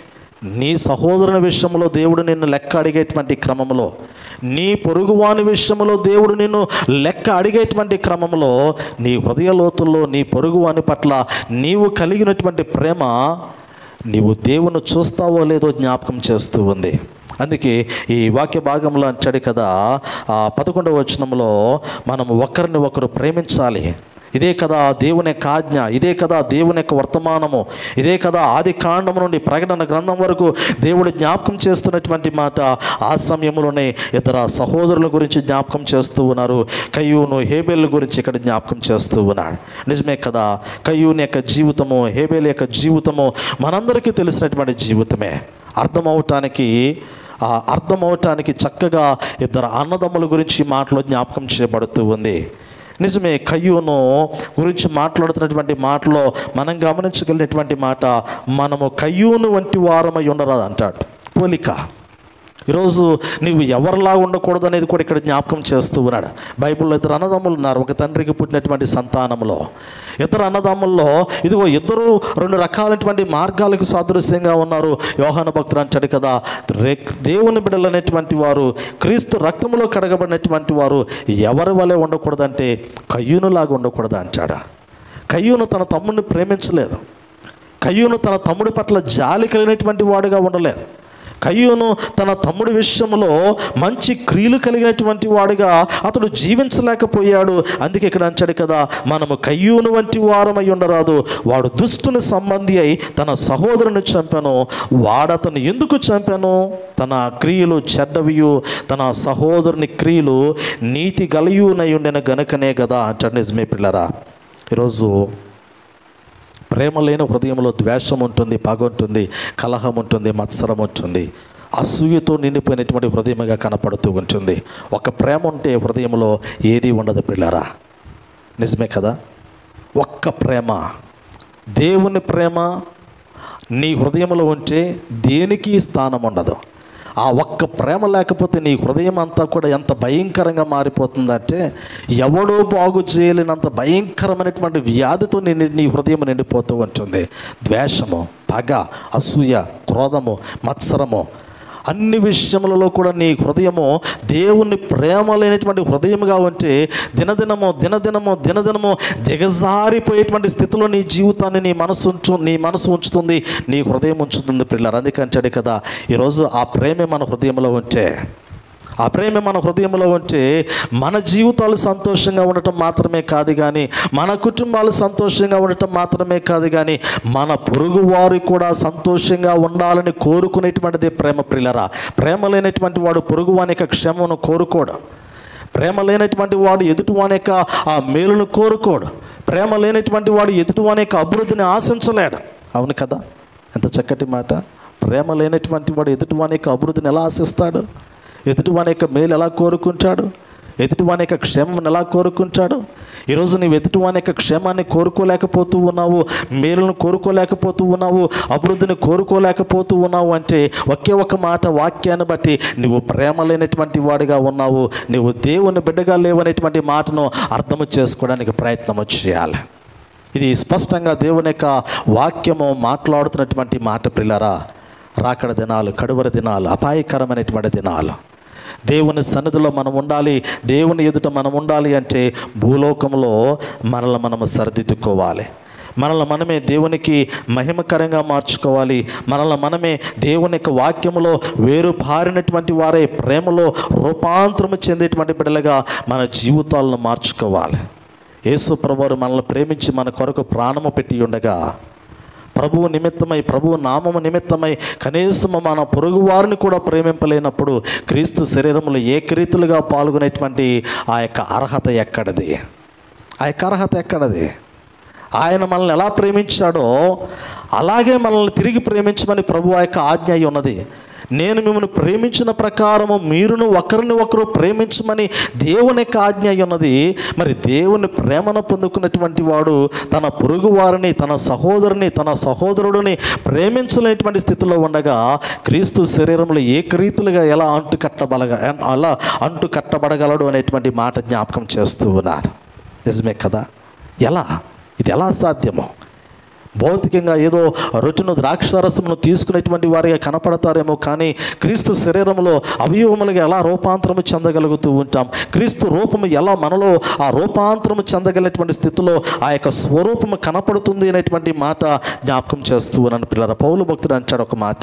నీ సహోదరుని విషయంలో దేవుడు నిన్ను లెక్క అడిగేటువంటి క్రమంలో నీ పొరుగువాని విషయంలో దేవుడు నిన్ను లెక్క అడిగేటువంటి క్రమంలో నీ హృదయ లోతుల్లో నీ పొరుగువాని పట్ల నీవు కలిగినటువంటి ప్రేమ నీవు దేవుని చూస్తావో లేదో జ్ఞాపకం చేస్తూ ఉంది అందుకే ఈ వాక్య భాగంలో అంటాడు కదా ఆ పదకొండవ వచనంలో మనం ఒకరిని ఒకరు ప్రేమించాలి ఇదే కదా దేవుని యొక్క ఆజ్ఞ ఇదే కదా దేవుని యొక్క వర్తమానము ఇదే కదా ఆది కాండము నుండి ప్రకటన గ్రంథం వరకు దేవుడు జ్ఞాపకం చేస్తున్నటువంటి మాట ఆ సమయంలోనే ఇతర సహోదరుల గురించి జ్ఞాపకం చేస్తూ ఉన్నారు కయ్యూను హేబేల్ గురించి ఇక్కడ జ్ఞాపకం చేస్తూ ఉన్నాడు నిజమే కదా కయ్యూని యొక్క జీవితము హేబేల్ యొక్క జీవితము మనందరికీ తెలిసినటువంటి జీవితమే అర్థమవటానికి ఆ అర్థమవటానికి చక్కగా ఇద్దరు అన్నదమ్ముల గురించి మాటలో జ్ఞాపకం చేయబడుతూ ఉంది నిజమే కయ్యూను గురించి మాట్లాడుతున్నటువంటి మాటలో మనం గమనించగలిగినటువంటి మాట మనము కయ్యూను వంటి వారమై ఉండరాదు అంటాడు పోలిక ఈరోజు నీవు ఎవరిలా ఉండకూడదు అనేది కూడా ఇక్కడ జ్ఞాపకం చేస్తూ ఉన్నాడు బైబిల్లో ఇద్దరు అన్నదమ్ములు ఉన్నారు ఒక తండ్రికి పుట్టినటువంటి సంతానంలో ఇద్దరు అన్నదమ్ముల్లో ఇదిగో ఇద్దరు రెండు రకాలైనటువంటి మార్గాలకు సాదృశ్యంగా ఉన్నారు యోహాన భక్తుడు అంటాడు కదా రే- దేవుని బిడలనేటువంటి వారు క్రీస్తు రక్తంలో కడగబడినటువంటి వారు ఎవరి వలె ఉండకూడదంటే కయ్యూనులాగా ఉండకూడదు అంటాడు కయ్యూను తన తమ్ముడిని ప్రేమించలేదు కయ్యూను తన తమ్ముడి పట్ల జాలి కలిగినటువంటి వాడుగా ఉండలేదు కయ్యూను తన తమ్ముడి విషయంలో మంచి క్రియలు కలిగినటువంటి వాడుగా అతడు జీవించలేకపోయాడు అందుకే ఇక్కడ అంచాడు కదా మనము కయ్యూను వంటి వారమై ఉండరాదు వాడు దుష్టుని సంబంధి అయి తన సహోదరుని చంపాను వాడతను ఎందుకు చంపాను తన క్రియలు చెడ్డవియు తన సహోదరుని క్రియలు నీతి గలయునై ఉండిన గనుకనే కదా అంటాడు నిజమే పిల్లరా ఈరోజు ప్రేమ లేని హృదయంలో ద్వేషం ఉంటుంది పగ ఉంటుంది కలహం ఉంటుంది మత్సరం ఉంటుంది అసూయతో నిండిపోయినటువంటి హృదయముగా కనపడుతూ ఉంటుంది ఒక ప్రేమ ఉంటే హృదయంలో ఏది ఉండదు పిల్లరా నిజమే కదా ఒక్క ప్రేమ దేవుని ప్రేమ నీ హృదయంలో ఉంటే దేనికి స్థానం ఉండదు ఆ ఒక్క ప్రేమ లేకపోతే నీ హృదయం అంతా కూడా ఎంత భయంకరంగా మారిపోతుందంటే ఎవడో బాగు చేయలేనంత భయంకరమైనటువంటి వ్యాధితో నీ నీ హృదయం నిండిపోతూ ఉంటుంది ద్వేషము పగ అసూయ క్రోధము మత్సరము అన్ని విషయములలో కూడా నీ హృదయము దేవుని ప్రేమ లేనటువంటి హృదయముగా ఉంటే దినదినము దినదినము దినదినము దిగజారిపోయేటువంటి స్థితిలో నీ జీవితాన్ని నీ మనసు ఉంచు నీ మనసు ఉంచుతుంది నీ హృదయం ఉంచుతుంది పిల్లలు అందుకంటాడు కదా ఈరోజు ఆ ప్రేమే మన హృదయంలో ఉంటే ఆ ప్రేమ మన హృదయంలో ఉంటే మన జీవితాలు సంతోషంగా ఉండటం మాత్రమే కాదు కానీ మన కుటుంబాలు సంతోషంగా ఉండటం మాత్రమే కాదు కానీ మన పొరుగు వారు కూడా సంతోషంగా ఉండాలని కోరుకునేటువంటిది ప్రేమ ప్రిలరా ప్రేమ లేనటువంటి వాడు పొరుగు వాని యొక్క క్షమను కోరుకోడు ప్రేమ లేనటువంటి వాడు ఎదుటివాని యొక్క ఆ మేలును కోరుకోడు ప్రేమ లేనటువంటి వాడు ఎదుటివాని యొక్క అభివృద్ధిని ఆశించలేడు అవును కదా ఎంత చక్కటి మాట ప్రేమ లేనటువంటి వాడు ఎదుటివాని యొక్క అభివృద్ధిని ఎలా ఆశిస్తాడు ఎదుటివాని యొక్క మేలు ఎలా కోరుకుంటాడు ఎదుటివాని యొక్క క్షేమం ఎలా కోరుకుంటాడు ఈరోజు నీవు ఎదుటివాని యొక్క క్షేమాన్ని కోరుకోలేకపోతూ ఉన్నావు మేలును కోరుకోలేకపోతూ ఉన్నావు అభివృద్ధిని కోరుకోలేకపోతూ ఉన్నావు అంటే ఒకే ఒక మాట వాక్యాన్ని బట్టి నువ్వు ప్రేమ లేనటువంటి వాడిగా ఉన్నావు నువ్వు దేవుని బిడ్డగా లేవనేటువంటి మాటను అర్థం చేసుకోవడానికి ప్రయత్నం చేయాలి ఇది స్పష్టంగా దేవుని యొక్క వాక్యము మాట్లాడుతున్నటువంటి మాట పిల్లరా రాకడ దినాలు కడువర దినాలు అపాయకరమైనటువంటి దినాలు దేవుని సన్నిధిలో మనం ఉండాలి దేవుని ఎదుట మనం ఉండాలి అంటే భూలోకంలో మనల్ని మనము సరిదిద్దుకోవాలి మనల్ని మనమే దేవునికి మహిమకరంగా మార్చుకోవాలి మనల్ని మనమే దేవుని యొక్క వాక్యములో వేరు పారినటువంటి వారే ప్రేమలో రూపాంతరము చెందేటువంటి బిడ్డలుగా మన జీవితాలను మార్చుకోవాలి యేసు ప్రభువారు మనల్ని ప్రేమించి మన కొరకు ప్రాణము పెట్టి ఉండగా ప్రభువు నిమిత్తమై ప్రభువు నామము నిమిత్తమై కనీసము మన పొరుగు వారిని కూడా ప్రేమింపలేనప్పుడు క్రీస్తు శరీరంలో ఏకరీతులుగా పాల్గొనేటువంటి ఆ యొక్క అర్హత ఎక్కడది ఆ యొక్క అర్హత ఎక్కడది ఆయన మనల్ని ఎలా ప్రేమించాడో అలాగే మనల్ని తిరిగి ప్రేమించమని ప్రభు ఆ యొక్క ఆజ్ఞ అయి ఉన్నది నేను మిమ్మల్ని ప్రేమించిన ప్రకారము మీరును ఒకరిని ఒకరు ప్రేమించమని దేవుని యొక్క ఆజ్ఞ అయి ఉన్నది మరి దేవుని ప్రేమను పొందుకున్నటువంటి వాడు తన పొరుగు వారిని తన సహోదరుని తన సహోదరుడిని ప్రేమించలేనటువంటి స్థితిలో ఉండగా క్రీస్తు శరీరంలో ఏకరీతులుగా ఎలా అంటు కట్టబలగ అలా అంటు కట్టబడగలడు అనేటువంటి మాట జ్ఞాపకం చేస్తూ ఉన్నారు నిజమే కదా ఎలా ఇది ఎలా సాధ్యమో భౌతికంగా ఏదో రుచును ద్రాక్షారసమును తీసుకునేటువంటి వారిగా కనపడతారేమో కానీ క్రీస్తు శరీరంలో అవయవములుగా ఎలా రూపాంతరము చెందగలుగుతూ ఉంటాం క్రీస్తు రూపము ఎలా మనలో ఆ రూపాంతరము చెందగలిగినటువంటి స్థితిలో ఆ యొక్క స్వరూపము కనపడుతుంది అనేటువంటి మాట జ్ఞాపకం చేస్తూ ఉన్నాను పిల్లల పౌలు భక్తుడు అంటాడు ఒక మాట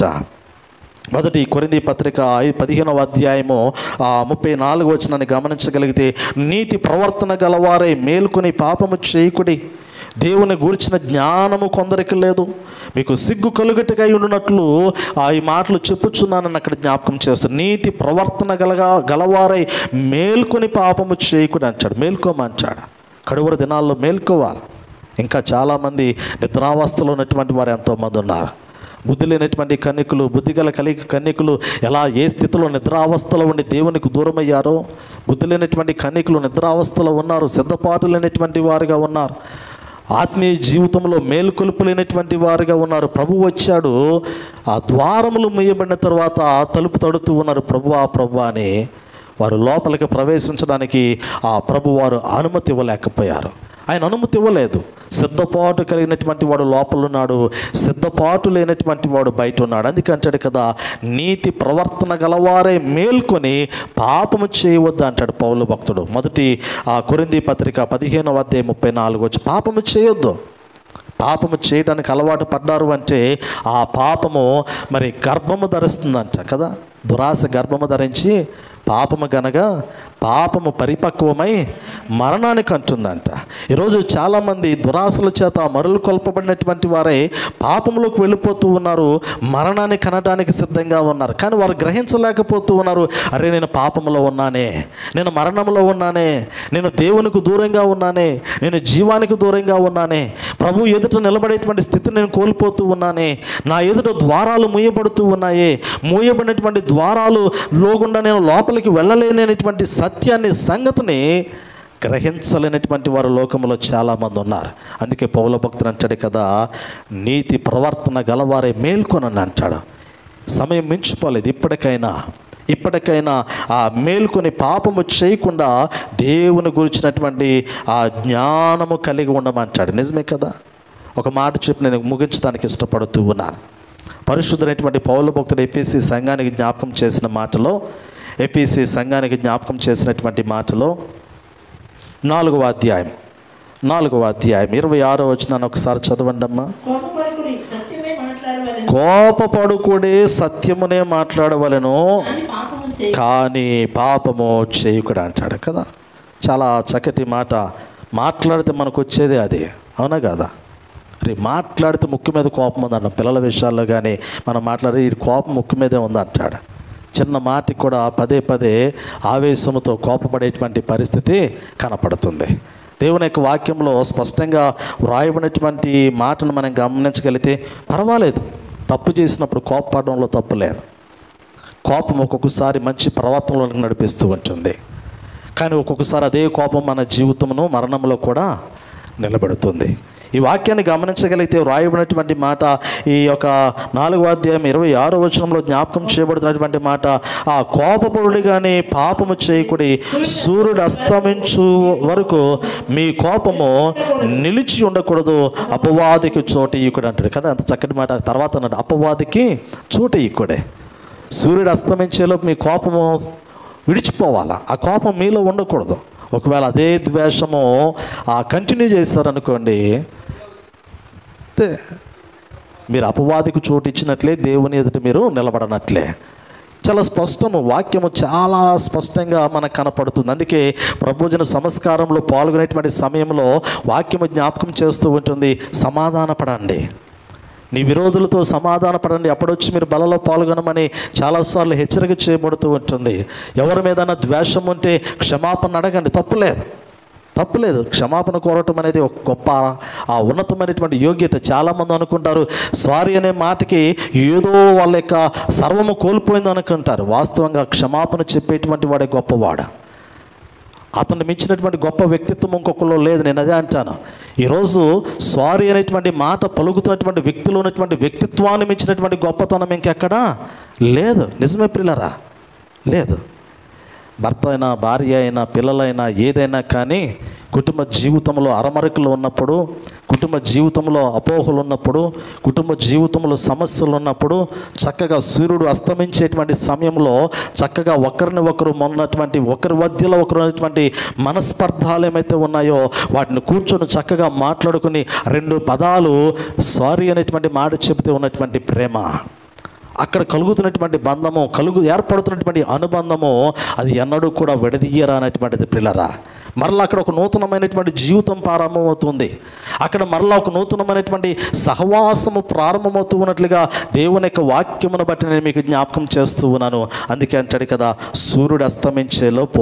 మొదటి కొరింది పత్రిక ఐ- పదిహేనవ అధ్యాయము ఆ ముప్పై నాలుగు వచ్చినని గమనించగలిగితే నీతి ప్రవర్తన గలవారే మేల్కొని పాపము చేయకుడి దేవుని గూర్చిన జ్ఞానము కొందరికి లేదు మీకు సిగ్గు కలుగట్టుగా ఉండునట్లు ఆ ఈ మాటలు చెప్పుచున్నానని అక్కడ జ్ఞాపకం చేస్తాను నీతి ప్రవర్తన గలగా గలవారై మేల్కొని పాపము చేయకుడి అంటాడు మేల్కోమంటాడు కడువర దినాల్లో మేల్కోవాలి ఇంకా చాలామంది నిద్రావస్థలో ఉన్నటువంటి వారు ఎంతోమంది ఉన్నారు బుద్ధి లేనటువంటి కన్యకులు బుద్ధిగల కలిగి కన్యకులు ఎలా ఏ స్థితిలో నిద్రావస్థలో ఉండి దేవునికి దూరమయ్యారో బుద్ధి లేనటువంటి కన్యకులు నిద్రావస్థలో ఉన్నారు సిద్ధపాటు లేనటువంటి వారుగా ఉన్నారు ఆత్మీయ జీవితంలో మేలుకొలుపు లేనటువంటి వారుగా ఉన్నారు ప్రభు వచ్చాడు ఆ ద్వారములు ముయ్యబడిన తర్వాత తలుపు తడుతూ ఉన్నారు ప్రభు ఆ ప్రభు అని వారు లోపలికి ప్రవేశించడానికి ఆ ప్రభు వారు అనుమతి ఇవ్వలేకపోయారు ఆయన అనుమతి ఇవ్వలేదు సిద్ధపాటు కలిగినటువంటి వాడు లోపల ఉన్నాడు సిద్ధపాటు లేనటువంటి వాడు బయట ఉన్నాడు అందుకంటాడు కదా నీతి ప్రవర్తన గలవారే మేల్కొని పాపము చేయవద్దు అంటాడు పౌలు భక్తుడు మొదటి ఆ కొరింది పత్రిక పదిహేనవ అధ్యాయం ముప్పై నాలుగు వచ్చి పాపము చేయొద్దు పాపము చేయడానికి అలవాటు పడ్డారు అంటే ఆ పాపము మరి గర్భము ధరిస్తుందంట కదా దురాశ గర్భము ధరించి పాపము గనక పాపము పరిపక్వమై మరణానికి అంటుందంట ఈరోజు చాలామంది దురాశల చేత మరులు కొల్పబడినటువంటి వారే పాపంలోకి వెళ్ళిపోతూ ఉన్నారు మరణాన్ని కనడానికి సిద్ధంగా ఉన్నారు కానీ వారు గ్రహించలేకపోతూ ఉన్నారు అరే నేను పాపంలో ఉన్నానే నేను మరణంలో ఉన్నానే నేను దేవునికి దూరంగా ఉన్నానే నేను జీవానికి దూరంగా ఉన్నానే ప్రభు ఎదుట నిలబడేటువంటి స్థితిని నేను కోల్పోతూ ఉన్నానే నా ఎదుట ద్వారాలు మూయబడుతూ ఉన్నాయే మూయబడినటువంటి ద్వారాలు లోగుండా నేను లోపలికి వెళ్ళలేనటువంటి సత్యాన్ని సంగతిని గ్రహించలేనటువంటి వారు లోకంలో చాలామంది ఉన్నారు అందుకే పౌల భక్తులు అంటాడు కదా నీతి ప్రవర్తన గలవారే మేల్కొనని అంటాడు సమయం మించిపోలేదు ఇప్పటికైనా ఇప్పటికైనా ఆ మేల్కొని పాపము చేయకుండా దేవుని గురించినటువంటి ఆ జ్ఞానము కలిగి ఉండమంటాడు నిజమే కదా ఒక మాట చెప్పి నేను ముగించడానికి ఇష్టపడుతూ ఉన్నాను పరిశుద్ధమైనటువంటి పౌల భక్తుడు ఎఫీసీ సంఘానికి జ్ఞాపకం చేసిన మాటలో ఎఫీసీ సంఘానికి జ్ఞాపకం చేసినటువంటి మాటలో నాలుగవ అధ్యాయం నాలుగవ అధ్యాయం ఇరవై ఆరో వచ్చినాను ఒకసారి చదవండి అమ్మా కోపపడకుడి సత్యమే మాట్లాడవలను కోపపడుకుడే సత్యమునే మాట్లాడవలను అని పాపము చేయి కానీ పాపము చేయకుడు అంటాడు కదా చాలా చక్కటి మాట మాట్లాడితే మనకు వచ్చేదే అది అవునా కదా రే మాట్లాడితే ముక్కు మీద కోపం ఉందన్న పిల్లల విషయాల్లో కానీ మనం మాట్లాడే ఈ కోపం ముక్కు మీదే ఉంది అంటాడు చిన్న మాటకి కూడా పదే పదే ఆవేశంతో కోపపడేటువంటి పరిస్థితి కనపడుతుంది దేవుని యొక్క వాక్యంలో స్పష్టంగా వ్రాయబడినటువంటి మాటను మనం గమనించగలిగితే పర్వాలేదు తప్పు చేసినప్పుడు కోపపడడంలో తప్పు లేదు కోపం ఒక్కొక్కసారి మంచి ప్రవర్తనలోకి నడిపిస్తూ ఉంటుంది కానీ ఒక్కొక్కసారి అదే కోపం మన జీవితమును మరణంలో కూడా నిలబెడుతుంది ఈ వాక్యాన్ని గమనించగలిగితే వ్రాయబడినటువంటి మాట ఈ యొక్క నాలుగో అధ్యాయం ఇరవై ఆరో వచనంలో జ్ఞాపకం చేయబడుతున్నటువంటి మాట ఆ కోపపడుడు కానీ పాపము చేయకుడి సూర్యుడు అస్తమించు వరకు మీ కోపము నిలిచి ఉండకూడదు అపవాదికి చోటు ఇయ్యకుడు అంటాడు కదా అంత చక్కటి మాట తర్వాత అన్నాడు అపవాదికి చోటు ఇయ్యకుడే సూర్యుడు అస్తమించేలోపు మీ కోపము విడిచిపోవాలా ఆ కోపం మీలో ఉండకూడదు ఒకవేళ అదే ద్వేషము ఆ కంటిన్యూ చేశారనుకోండి అంతే మీరు అపవాదికి చోటు ఇచ్చినట్లే దేవుని ఎదుట మీరు నిలబడనట్లే చాలా స్పష్టము వాక్యము చాలా స్పష్టంగా మనకు కనపడుతుంది అందుకే ప్రభుజన సంస్కారంలో పాల్గొనేటువంటి సమయంలో వాక్యము జ్ఞాపకం చేస్తూ ఉంటుంది సమాధానపడండి నీ విరోధులతో సమాధాన పడండి అప్పుడొచ్చి మీరు బలలో పాల్గొనమని చాలాసార్లు హెచ్చరిక చేయబడుతూ ఉంటుంది ఎవరి మీదైనా ద్వేషం ఉంటే క్షమాపణ అడగండి తప్పులేదు తప్పులేదు క్షమాపణ కోరటం అనేది ఒక గొప్ప ఆ ఉన్నతమైనటువంటి యోగ్యత చాలామంది అనుకుంటారు సారీ అనే మాటకి ఏదో వాళ్ళ యొక్క సర్వము కోల్పోయింది అనుకుంటారు వాస్తవంగా క్షమాపణ చెప్పేటువంటి వాడే గొప్పవాడు అతను మించినటువంటి గొప్ప వ్యక్తిత్వం ఇంకొకరిలో లేదు నేను అదే అంటాను ఈరోజు సారీ అనేటువంటి మాట పలుకుతున్నటువంటి వ్యక్తిలో ఉన్నటువంటి వ్యక్తిత్వాన్ని మించినటువంటి గొప్పతనం ఇంకెక్కడా లేదు నిజమే పిల్లరా లేదు భర్త అయినా భార్య అయినా పిల్లలైనా ఏదైనా కానీ కుటుంబ జీవితంలో అరమరికలు ఉన్నప్పుడు కుటుంబ జీవితంలో అపోహలు ఉన్నప్పుడు కుటుంబ జీవితంలో సమస్యలు ఉన్నప్పుడు చక్కగా సూర్యుడు అస్తమించేటువంటి సమయంలో చక్కగా ఒకరిని ఒకరు మొన్నటువంటి ఒకరి మధ్యలో ఒకరు ఉన్నటువంటి మనస్పర్ధాలు ఏమైతే ఉన్నాయో వాటిని కూర్చొని చక్కగా మాట్లాడుకుని రెండు పదాలు సారీ అనేటువంటి మాట చెబితే ఉన్నటువంటి ప్రేమ అక్కడ కలుగుతున్నటువంటి బంధము కలుగు ఏర్పడుతున్నటువంటి అనుబంధము అది ఎన్నడూ కూడా విడదీయరా అనేటువంటిది పిల్లరా మరలా అక్కడ ఒక నూతనమైనటువంటి జీవితం ప్రారంభమవుతుంది అక్కడ మరలా ఒక నూతనమైనటువంటి సహవాసము ప్రారంభమవుతూ ఉన్నట్లుగా దేవుని యొక్క వాక్యమును బట్టి నేను మీకు జ్ఞాపకం చేస్తూ ఉన్నాను అందుకే అంటాడు కదా సూర్యుడు అస్తమించేలోపు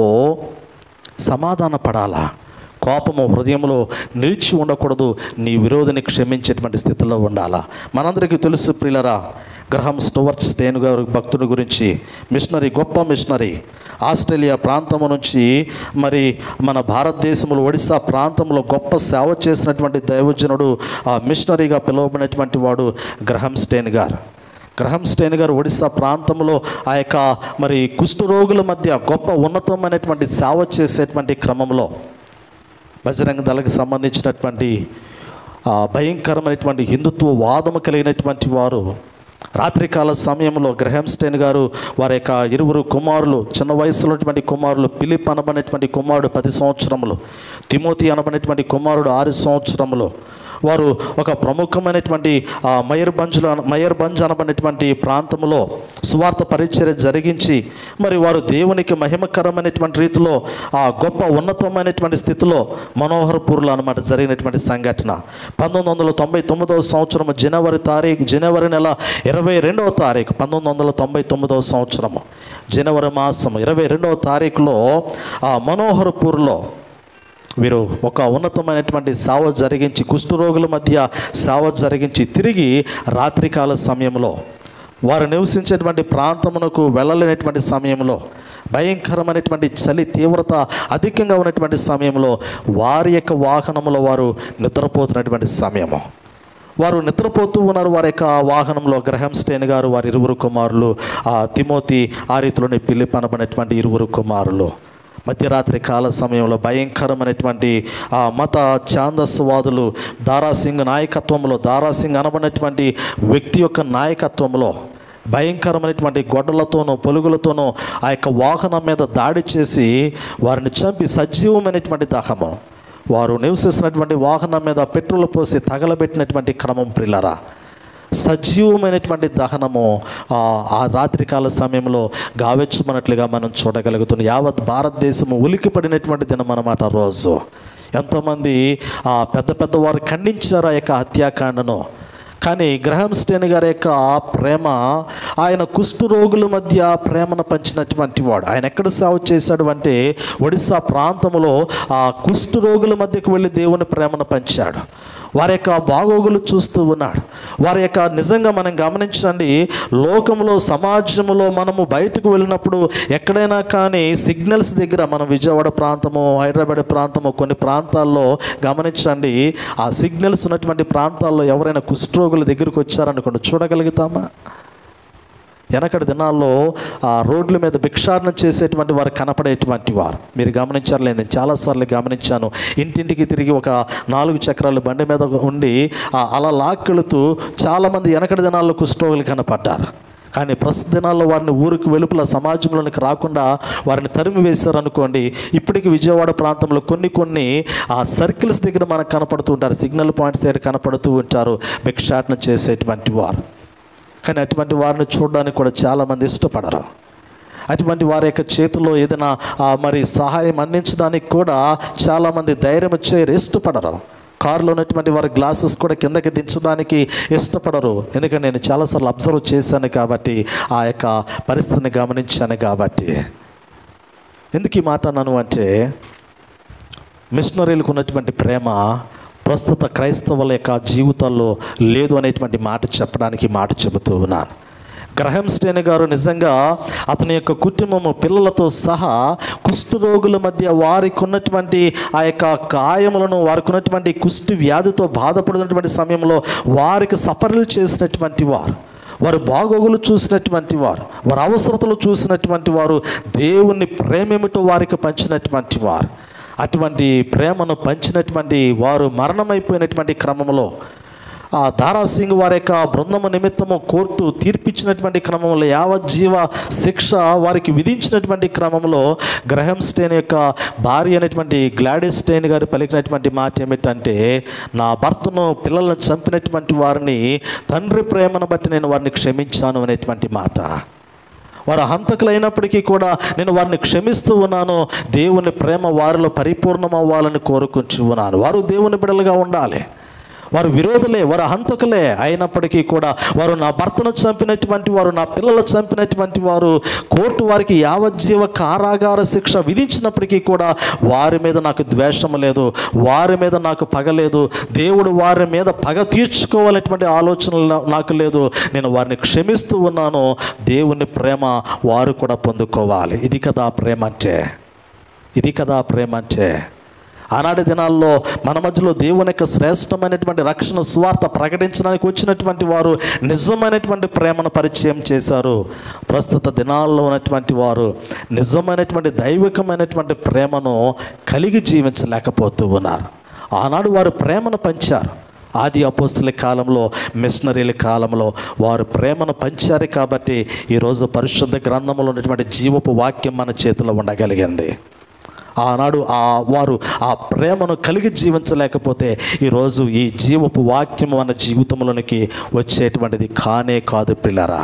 సమాధాన పడాలా కోపము హృదయంలో నిలిచి ఉండకూడదు నీ విరోధిని క్షమించేటువంటి స్థితిలో ఉండాలా మనందరికీ తెలుసు ప్రియులరా గ్రహం స్టోవర్ట్ స్టేన్ గారు భక్తుడి గురించి మిషనరీ గొప్ప మిషనరీ ఆస్ట్రేలియా ప్రాంతము నుంచి మరి మన భారతదేశంలో ఒడిశా ప్రాంతంలో గొప్ప సేవ చేసినటువంటి దైవజనుడు ఆ మిషనరీగా పిలువబడినటువంటి వాడు గ్రహం స్టేన్ గారు గ్రహం స్టేన్ గారు ఒడిశా ప్రాంతంలో ఆ యొక్క మరి కుష్ఠరోగుల మధ్య గొప్ప ఉన్నతమైనటువంటి సేవ చేసేటువంటి క్రమంలో బజరంగ దళకు సంబంధించినటువంటి ఆ, భయంకరమైనటువంటి హిందుత్వ వాదము కలిగినటువంటి వారు రాత్రికాల సమయంలో గ్రహంస్టైన్ గారు వారి యొక్క ఇరువురు కుమారులు చిన్న వయసులో ఉన్నటువంటి కుమారులు పిలిప్ అనబడినటువంటి కుమారుడు పది సంవత్సరములు తిమోతి అనబడినటువంటి కుమారుడు ఆరు సంవత్సరములు వారు ఒక ప్రముఖమైనటువంటి ఆ, మయర్బంజ్లో మయర్బంజ్ అనబడినటువంటి ప్రాంతంలో సువార్త పరిచర్య జరిగించి మరి వారు దేవునికి మహిమకరమైనటువంటి రీతిలో ఆ గొప్ప ఉన్నతమైనటువంటి స్థితిలో మనోహర్పూర్లో అనమాట జరిగినటువంటి సంఘటన పంతొమ్మిది వందల తొంభై తొమ్మిదవ సంవత్సరం జనవరి తారీఖు జనవరి నెల ఇరవై రెండవ తారీఖు పంతొమ్మిది వందల తొంభై తొమ్మిదవ సంవత్సరము జనవరి మాసం ఇరవై రెండవ తారీఖులో ఆ మనోహర్పూర్లో వీరు ఒక ఉన్నతమైనటువంటి సేవ జరిగించి కుష్ఠరోగుల మధ్య సేవ జరిగించి తిరిగి రాత్రికాల సమయంలో వారు నివసించేటువంటి ప్రాంతమునకు వెళ్ళలేనటువంటి సమయంలో భయంకరమైనటువంటి చలి తీవ్రత అధికంగా ఉన్నటువంటి సమయంలో వారి యొక్క వాహనంలో వారు నిద్రపోతున్నటువంటి సమయము వారు నిద్రపోతూ ఉన్నారు వారి యొక్క వాహనంలో గ్రహం స్టేన్ గారు వారి ఇరువురు కుమారులు ఆ తిమోతి ఆ రీతిలోని పిలిప్ అనబడినటువంటి ఇరువురు కుమారులు మధ్యరాత్రి కాల సమయంలో భయంకరమైనటువంటి ఆ మత ఛాందస్వాదులు దారాసింగ్ నాయకత్వంలో దారాసింగ్ అనబడినటువంటి వ్యక్తి యొక్క నాయకత్వంలో భయంకరమైనటువంటి గొడ్డలతోనూ పొలుగులతోనూ ఆ యొక్క వాహనం మీద దాడి చేసి వారిని చంపి సజీవమైనటువంటి దాహము వారు నివసిస్తున్నటువంటి వాహనం మీద పెట్రోల్ పోసి తగలబెట్టినటువంటి క్రమం ప్రిల్లరా సజీవమైనటువంటి దహనము ఆ ఆ రాత్రికాల సమయంలో గావెచ్చమన్నట్లుగా మనం చూడగలుగుతున్నాం యావత్ భారతదేశము ఉలికిపడినటువంటి దినం అన్నమాట ఆ రోజు ఎంతోమంది ఆ పెద్ద పెద్ద వారు ఖండించారు ఆ యొక్క హత్యాకాండను కానీ గ్రహం స్టేన్ గారి యొక్క ఆ ప్రేమ ఆయన కుష్ఠరోగుల మధ్య ప్రేమను పంచినటువంటి వాడు ఆయన ఎక్కడ సేవ చేశాడు అంటే ఒడిశా ప్రాంతంలో ఆ కుష్ఠరోగుల మధ్యకు వెళ్ళి దేవుని ప్రేమను పంచాడు వారి యొక్క బాగోగులు చూస్తూ ఉన్నాడు వారి యొక్క నిజంగా మనం గమనించండి లోకంలో సమాజంలో మనము బయటకు వెళ్ళినప్పుడు ఎక్కడైనా కానీ సిగ్నల్స్ దగ్గర మనం విజయవాడ ప్రాంతము హైదరాబాద్ ప్రాంతము కొన్ని ప్రాంతాల్లో గమనించండి ఆ సిగ్నల్స్ ఉన్నటువంటి ప్రాంతాల్లో ఎవరైనా కుష్ఠరోగుల దగ్గరికి వచ్చారనుకోండి చూడగలుగుతామా వెనకటి దినాల్లో ఆ రోడ్ల మీద భిక్షాటన చేసేటువంటి వారు కనపడేటువంటి వారు మీరు గమనించారులే నేను చాలాసార్లు గమనించాను ఇంటింటికి తిరిగి ఒక నాలుగు చక్రాల బండి మీద ఉండి ఆ అలా లాక్కెళుతూ చాలామంది వెనకటి దినాల్లో కుష్ఠరోగులు కనపడ్డారు కానీ ప్రస్తుత దినాల్లో వారిని ఊరికి వెలుపల సమాజంలోనికి రాకుండా వారిని తరిమి వేశారు అనుకోండి ఇప్పటికీ విజయవాడ ప్రాంతంలో కొన్ని కొన్ని ఆ సర్కిల్స్ దగ్గర మనకు కనపడుతూ ఉంటారు సిగ్నల్ పాయింట్స్ దగ్గర కనపడుతూ ఉంటారు భిక్షాటన చేసేటువంటి వారు కానీ అటువంటి వారిని చూడడానికి కూడా చాలామంది ఇష్టపడరు అటువంటి వారి యొక్క చేతిలో ఏదైనా ఆ, మరి సహాయం అందించడానికి కూడా చాలామంది ధైర్యం చేయరు ఇష్టపడరు కారులో ఉన్నటువంటి వారి గ్లాసెస్ కూడా కిందకి దించడానికి ఇష్టపడరు ఎందుకంటే నేను చాలాసార్లు అబ్జర్వ్ చేశాను కాబట్టి ఆ యొక్క పరిస్థితిని గమనించాను కాబట్టి ఎందుకు ఈ మాట అన్నాను అంటే మిషనరీలకు ఉన్నటువంటి ప్రేమ ప్రస్తుత క్రైస్తవుల యొక్క జీవితాల్లో లేదు అనేటువంటి మాట చెప్పడానికి ఈ మాట చెబుతూ ఉన్నాను గ్రహం స్టేన్ గారు నిజంగా అతని యొక్క కుటుంబము పిల్లలతో సహా కుష్ఠరోగుల మధ్య వారికి ఉన్నటువంటి ఆ యొక్క గాయములను వారికి ఉన్నటువంటి కుష్టి వ్యాధితో బాధపడుతున్నటువంటి సమయంలో వారికి సఫర్లు చేసినటువంటి వారు వారి బాగోగులు చూసినటువంటి వారు వారి అవసరతలు చూసినటువంటి వారు దేవుని ప్రేమేమిటో వారికి పంచినటువంటి వారు అటువంటి ప్రేమను పంచినటువంటి వారు మరణమైపోయినటువంటి క్రమంలో ఆ దారాసింగ్ వారి యొక్క బృందము నిమిత్తము కోర్టు తీర్పిచ్చినటువంటి క్రమంలో యావజ్జీవ శిక్ష వారికి విధించినటువంటి క్రమంలో గ్రహం స్టేన్ యొక్క భార్య అయినటువంటి గ్లాడిస్ స్టేన్ గారు పలికినటువంటి మాట ఏమిటంటే నా భర్తను పిల్లలను చంపినటువంటి వారిని తండ్రి ప్రేమను బట్టి నేను వారిని క్షమించాను అనేటువంటి మాట వారు హంతకులైనప్పటికీ కూడా నేను వారిని క్షమిస్తూ ఉన్నాను దేవుని ప్రేమ వారిలో పరిపూర్ణం అవ్వాలని కోరుకుంటూ ఉన్నాను వారు దేవుని బిడలుగా ఉండాలి వారు విరోధులే వారు హంతకులే అయినప్పటికీ కూడా వారు నా భర్తను చంపినటువంటి వారు నా పిల్లలు చంపినటువంటి వారు కోర్టు వారికి యావజ్జీవ కారాగార శిక్ష విధించినప్పటికీ కూడా వారి మీద నాకు ద్వేషం లేదు వారి మీద నాకు పగ లేదు దేవుడు వారి మీద పగ తీర్చుకోవాలనేటువంటి ఆలోచనలు నా- నాకు లేదు నేను వారిని క్షమిస్తూ ఉన్నాను దేవుని ప్రేమ వారు కూడా పొందుకోవాలి ఇది కదా ప్రేమ అంటే ఇది కదా ప్రేమ అంటే ఆనాటి దినాల్లో మన మధ్యలో దేవుని యొక్క శ్రేష్టమైనటువంటి రక్షణ స్వార్థ ప్రకటించడానికి వచ్చినటువంటి వారు నిజమైనటువంటి ప్రేమను పరిచయం చేశారు ప్రస్తుత దినాల్లో ఉన్నటువంటి వారు నిజమైనటువంటి దైవికమైనటువంటి ప్రేమను కలిగి జీవించలేకపోతూ ఉన్నారు ఆనాడు వారు ప్రేమను పంచారు ఆది అపోస్తుల కాలంలో మిషనరీల కాలంలో వారు ప్రేమను పంచారు కాబట్టి ఈరోజు పరిశుద్ధ గ్రంథంలో ఉన్నటువంటి జీవపు వాక్యం మన చేతిలో ఉండగలిగింది ఆనాడు ఆ వారు ఆ ప్రేమను కలిగి జీవించలేకపోతే ఈరోజు ఈ జీవపు వాక్యం మన జీవితంలోనికి వచ్చేటువంటిది కానే కాదు పిల్లరా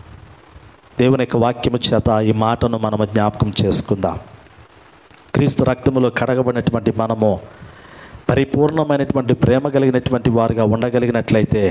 దేవుని యొక్క వాక్యము చేత ఈ మాటను మనము జ్ఞాపకం చేసుకుందాం క్రీస్తు రక్తములో కడగబడినటువంటి మనము పరిపూర్ణమైనటువంటి ప్రేమ కలిగినటువంటి వారుగా ఉండగలిగినట్లయితే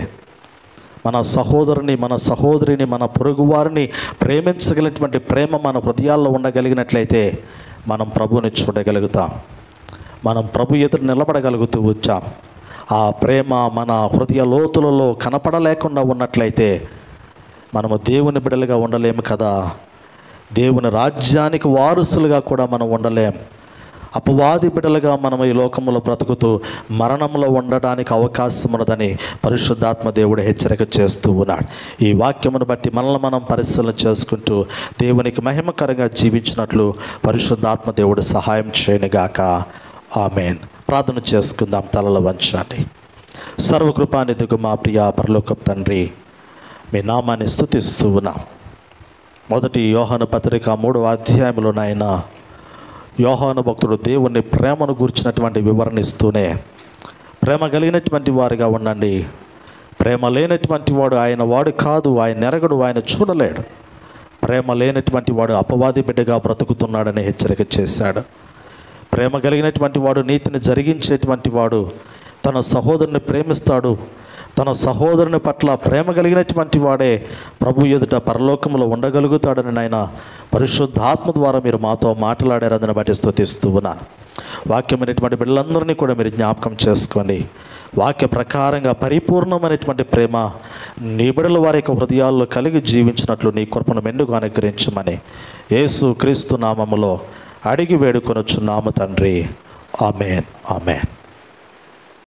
మన సహోదరుని మన సహోదరిని మన పొరుగువారిని ప్రేమించగలిగినటువంటి ప్రేమ మన హృదయాల్లో ఉండగలిగినట్లయితే మనం ప్రభువుని చూడగలుగుతాం మనం ప్రభు ఎదురు నిలబడగలుగుతూ వచ్చాం ఆ ప్రేమ మన హృదయ లోతులలో కనపడలేకుండా ఉన్నట్లయితే మనము దేవుని బిడలుగా ఉండలేము కదా దేవుని రాజ్యానికి వారసులుగా కూడా మనం ఉండలేం అపవాది బిడలుగా మనం ఈ లోకంలో బ్రతుకుతూ మరణంలో ఉండడానికి అవకాశం ఉన్నదని పరిశుద్ధాత్మ దేవుడు హెచ్చరిక చేస్తూ ఉన్నాడు ఈ వాక్యమును బట్టి మనల్ని మనం పరిశీలన చేసుకుంటూ దేవునికి మహిమకరంగా జీవించినట్లు పరిశుద్ధాత్మ దేవుడు సహాయం చేయనుగాక ఆమెన్ ప్రార్థన చేసుకుందాం తలల వంచండి సర్వకృపానిధికు మా ప్రియ పరలోకపు తండ్రి మీ నామాన్ని స్థుతిస్తూ ఉన్నాం మొదటి యోహాను పత్రిక మూడవ అధ్యాయంలో నాయన యోహాను భక్తుడు దేవుని ప్రేమను గురించినటువంటి వివరణ ఇస్తూనే ప్రేమ కలిగినటువంటి వారిగా ఉండండి ప్రేమ లేనటువంటి వాడు ఆయన వాడు కాదు ఆయన నెరగడు ఆయన చూడలేడు ప్రేమ లేనటువంటి వాడు అపవాది బిడ్డగా బ్రతుకుతున్నాడని హెచ్చరిక చేశాడు ప్రేమ కలిగినటువంటి వాడు నీతిని జరిగించేటువంటి వాడు తన సహోదరుని ప్రేమిస్తాడు తన సహోదరుని పట్ల ప్రేమ కలిగినటువంటి వాడే ప్రభు ఎదుట పరలోకంలో ఉండగలుగుతాడని నాయన పరిశుద్ధాత్మ ద్వారా మీరు మాతో మాట్లాడారని బట్టి స్తుతిస్తూ ఉన్నాను వాక్యమైనటువంటి బిడ్డలందరినీ కూడా మీరు జ్ఞాపకం చేసుకోండి వాక్య ప్రకారంగా పరిపూర్ణమైనటువంటి ప్రేమ నీ బిడల వారి యొక్క హృదయాల్లో కలిగి జీవించినట్లు నీ కృపను మెండుగా అనుగ్రహించమని యేసు క్రీస్తు నామములో అడిగి వేడుకొనొచ్చు నామ తండ్రి ఆమెన్ ఆమెన్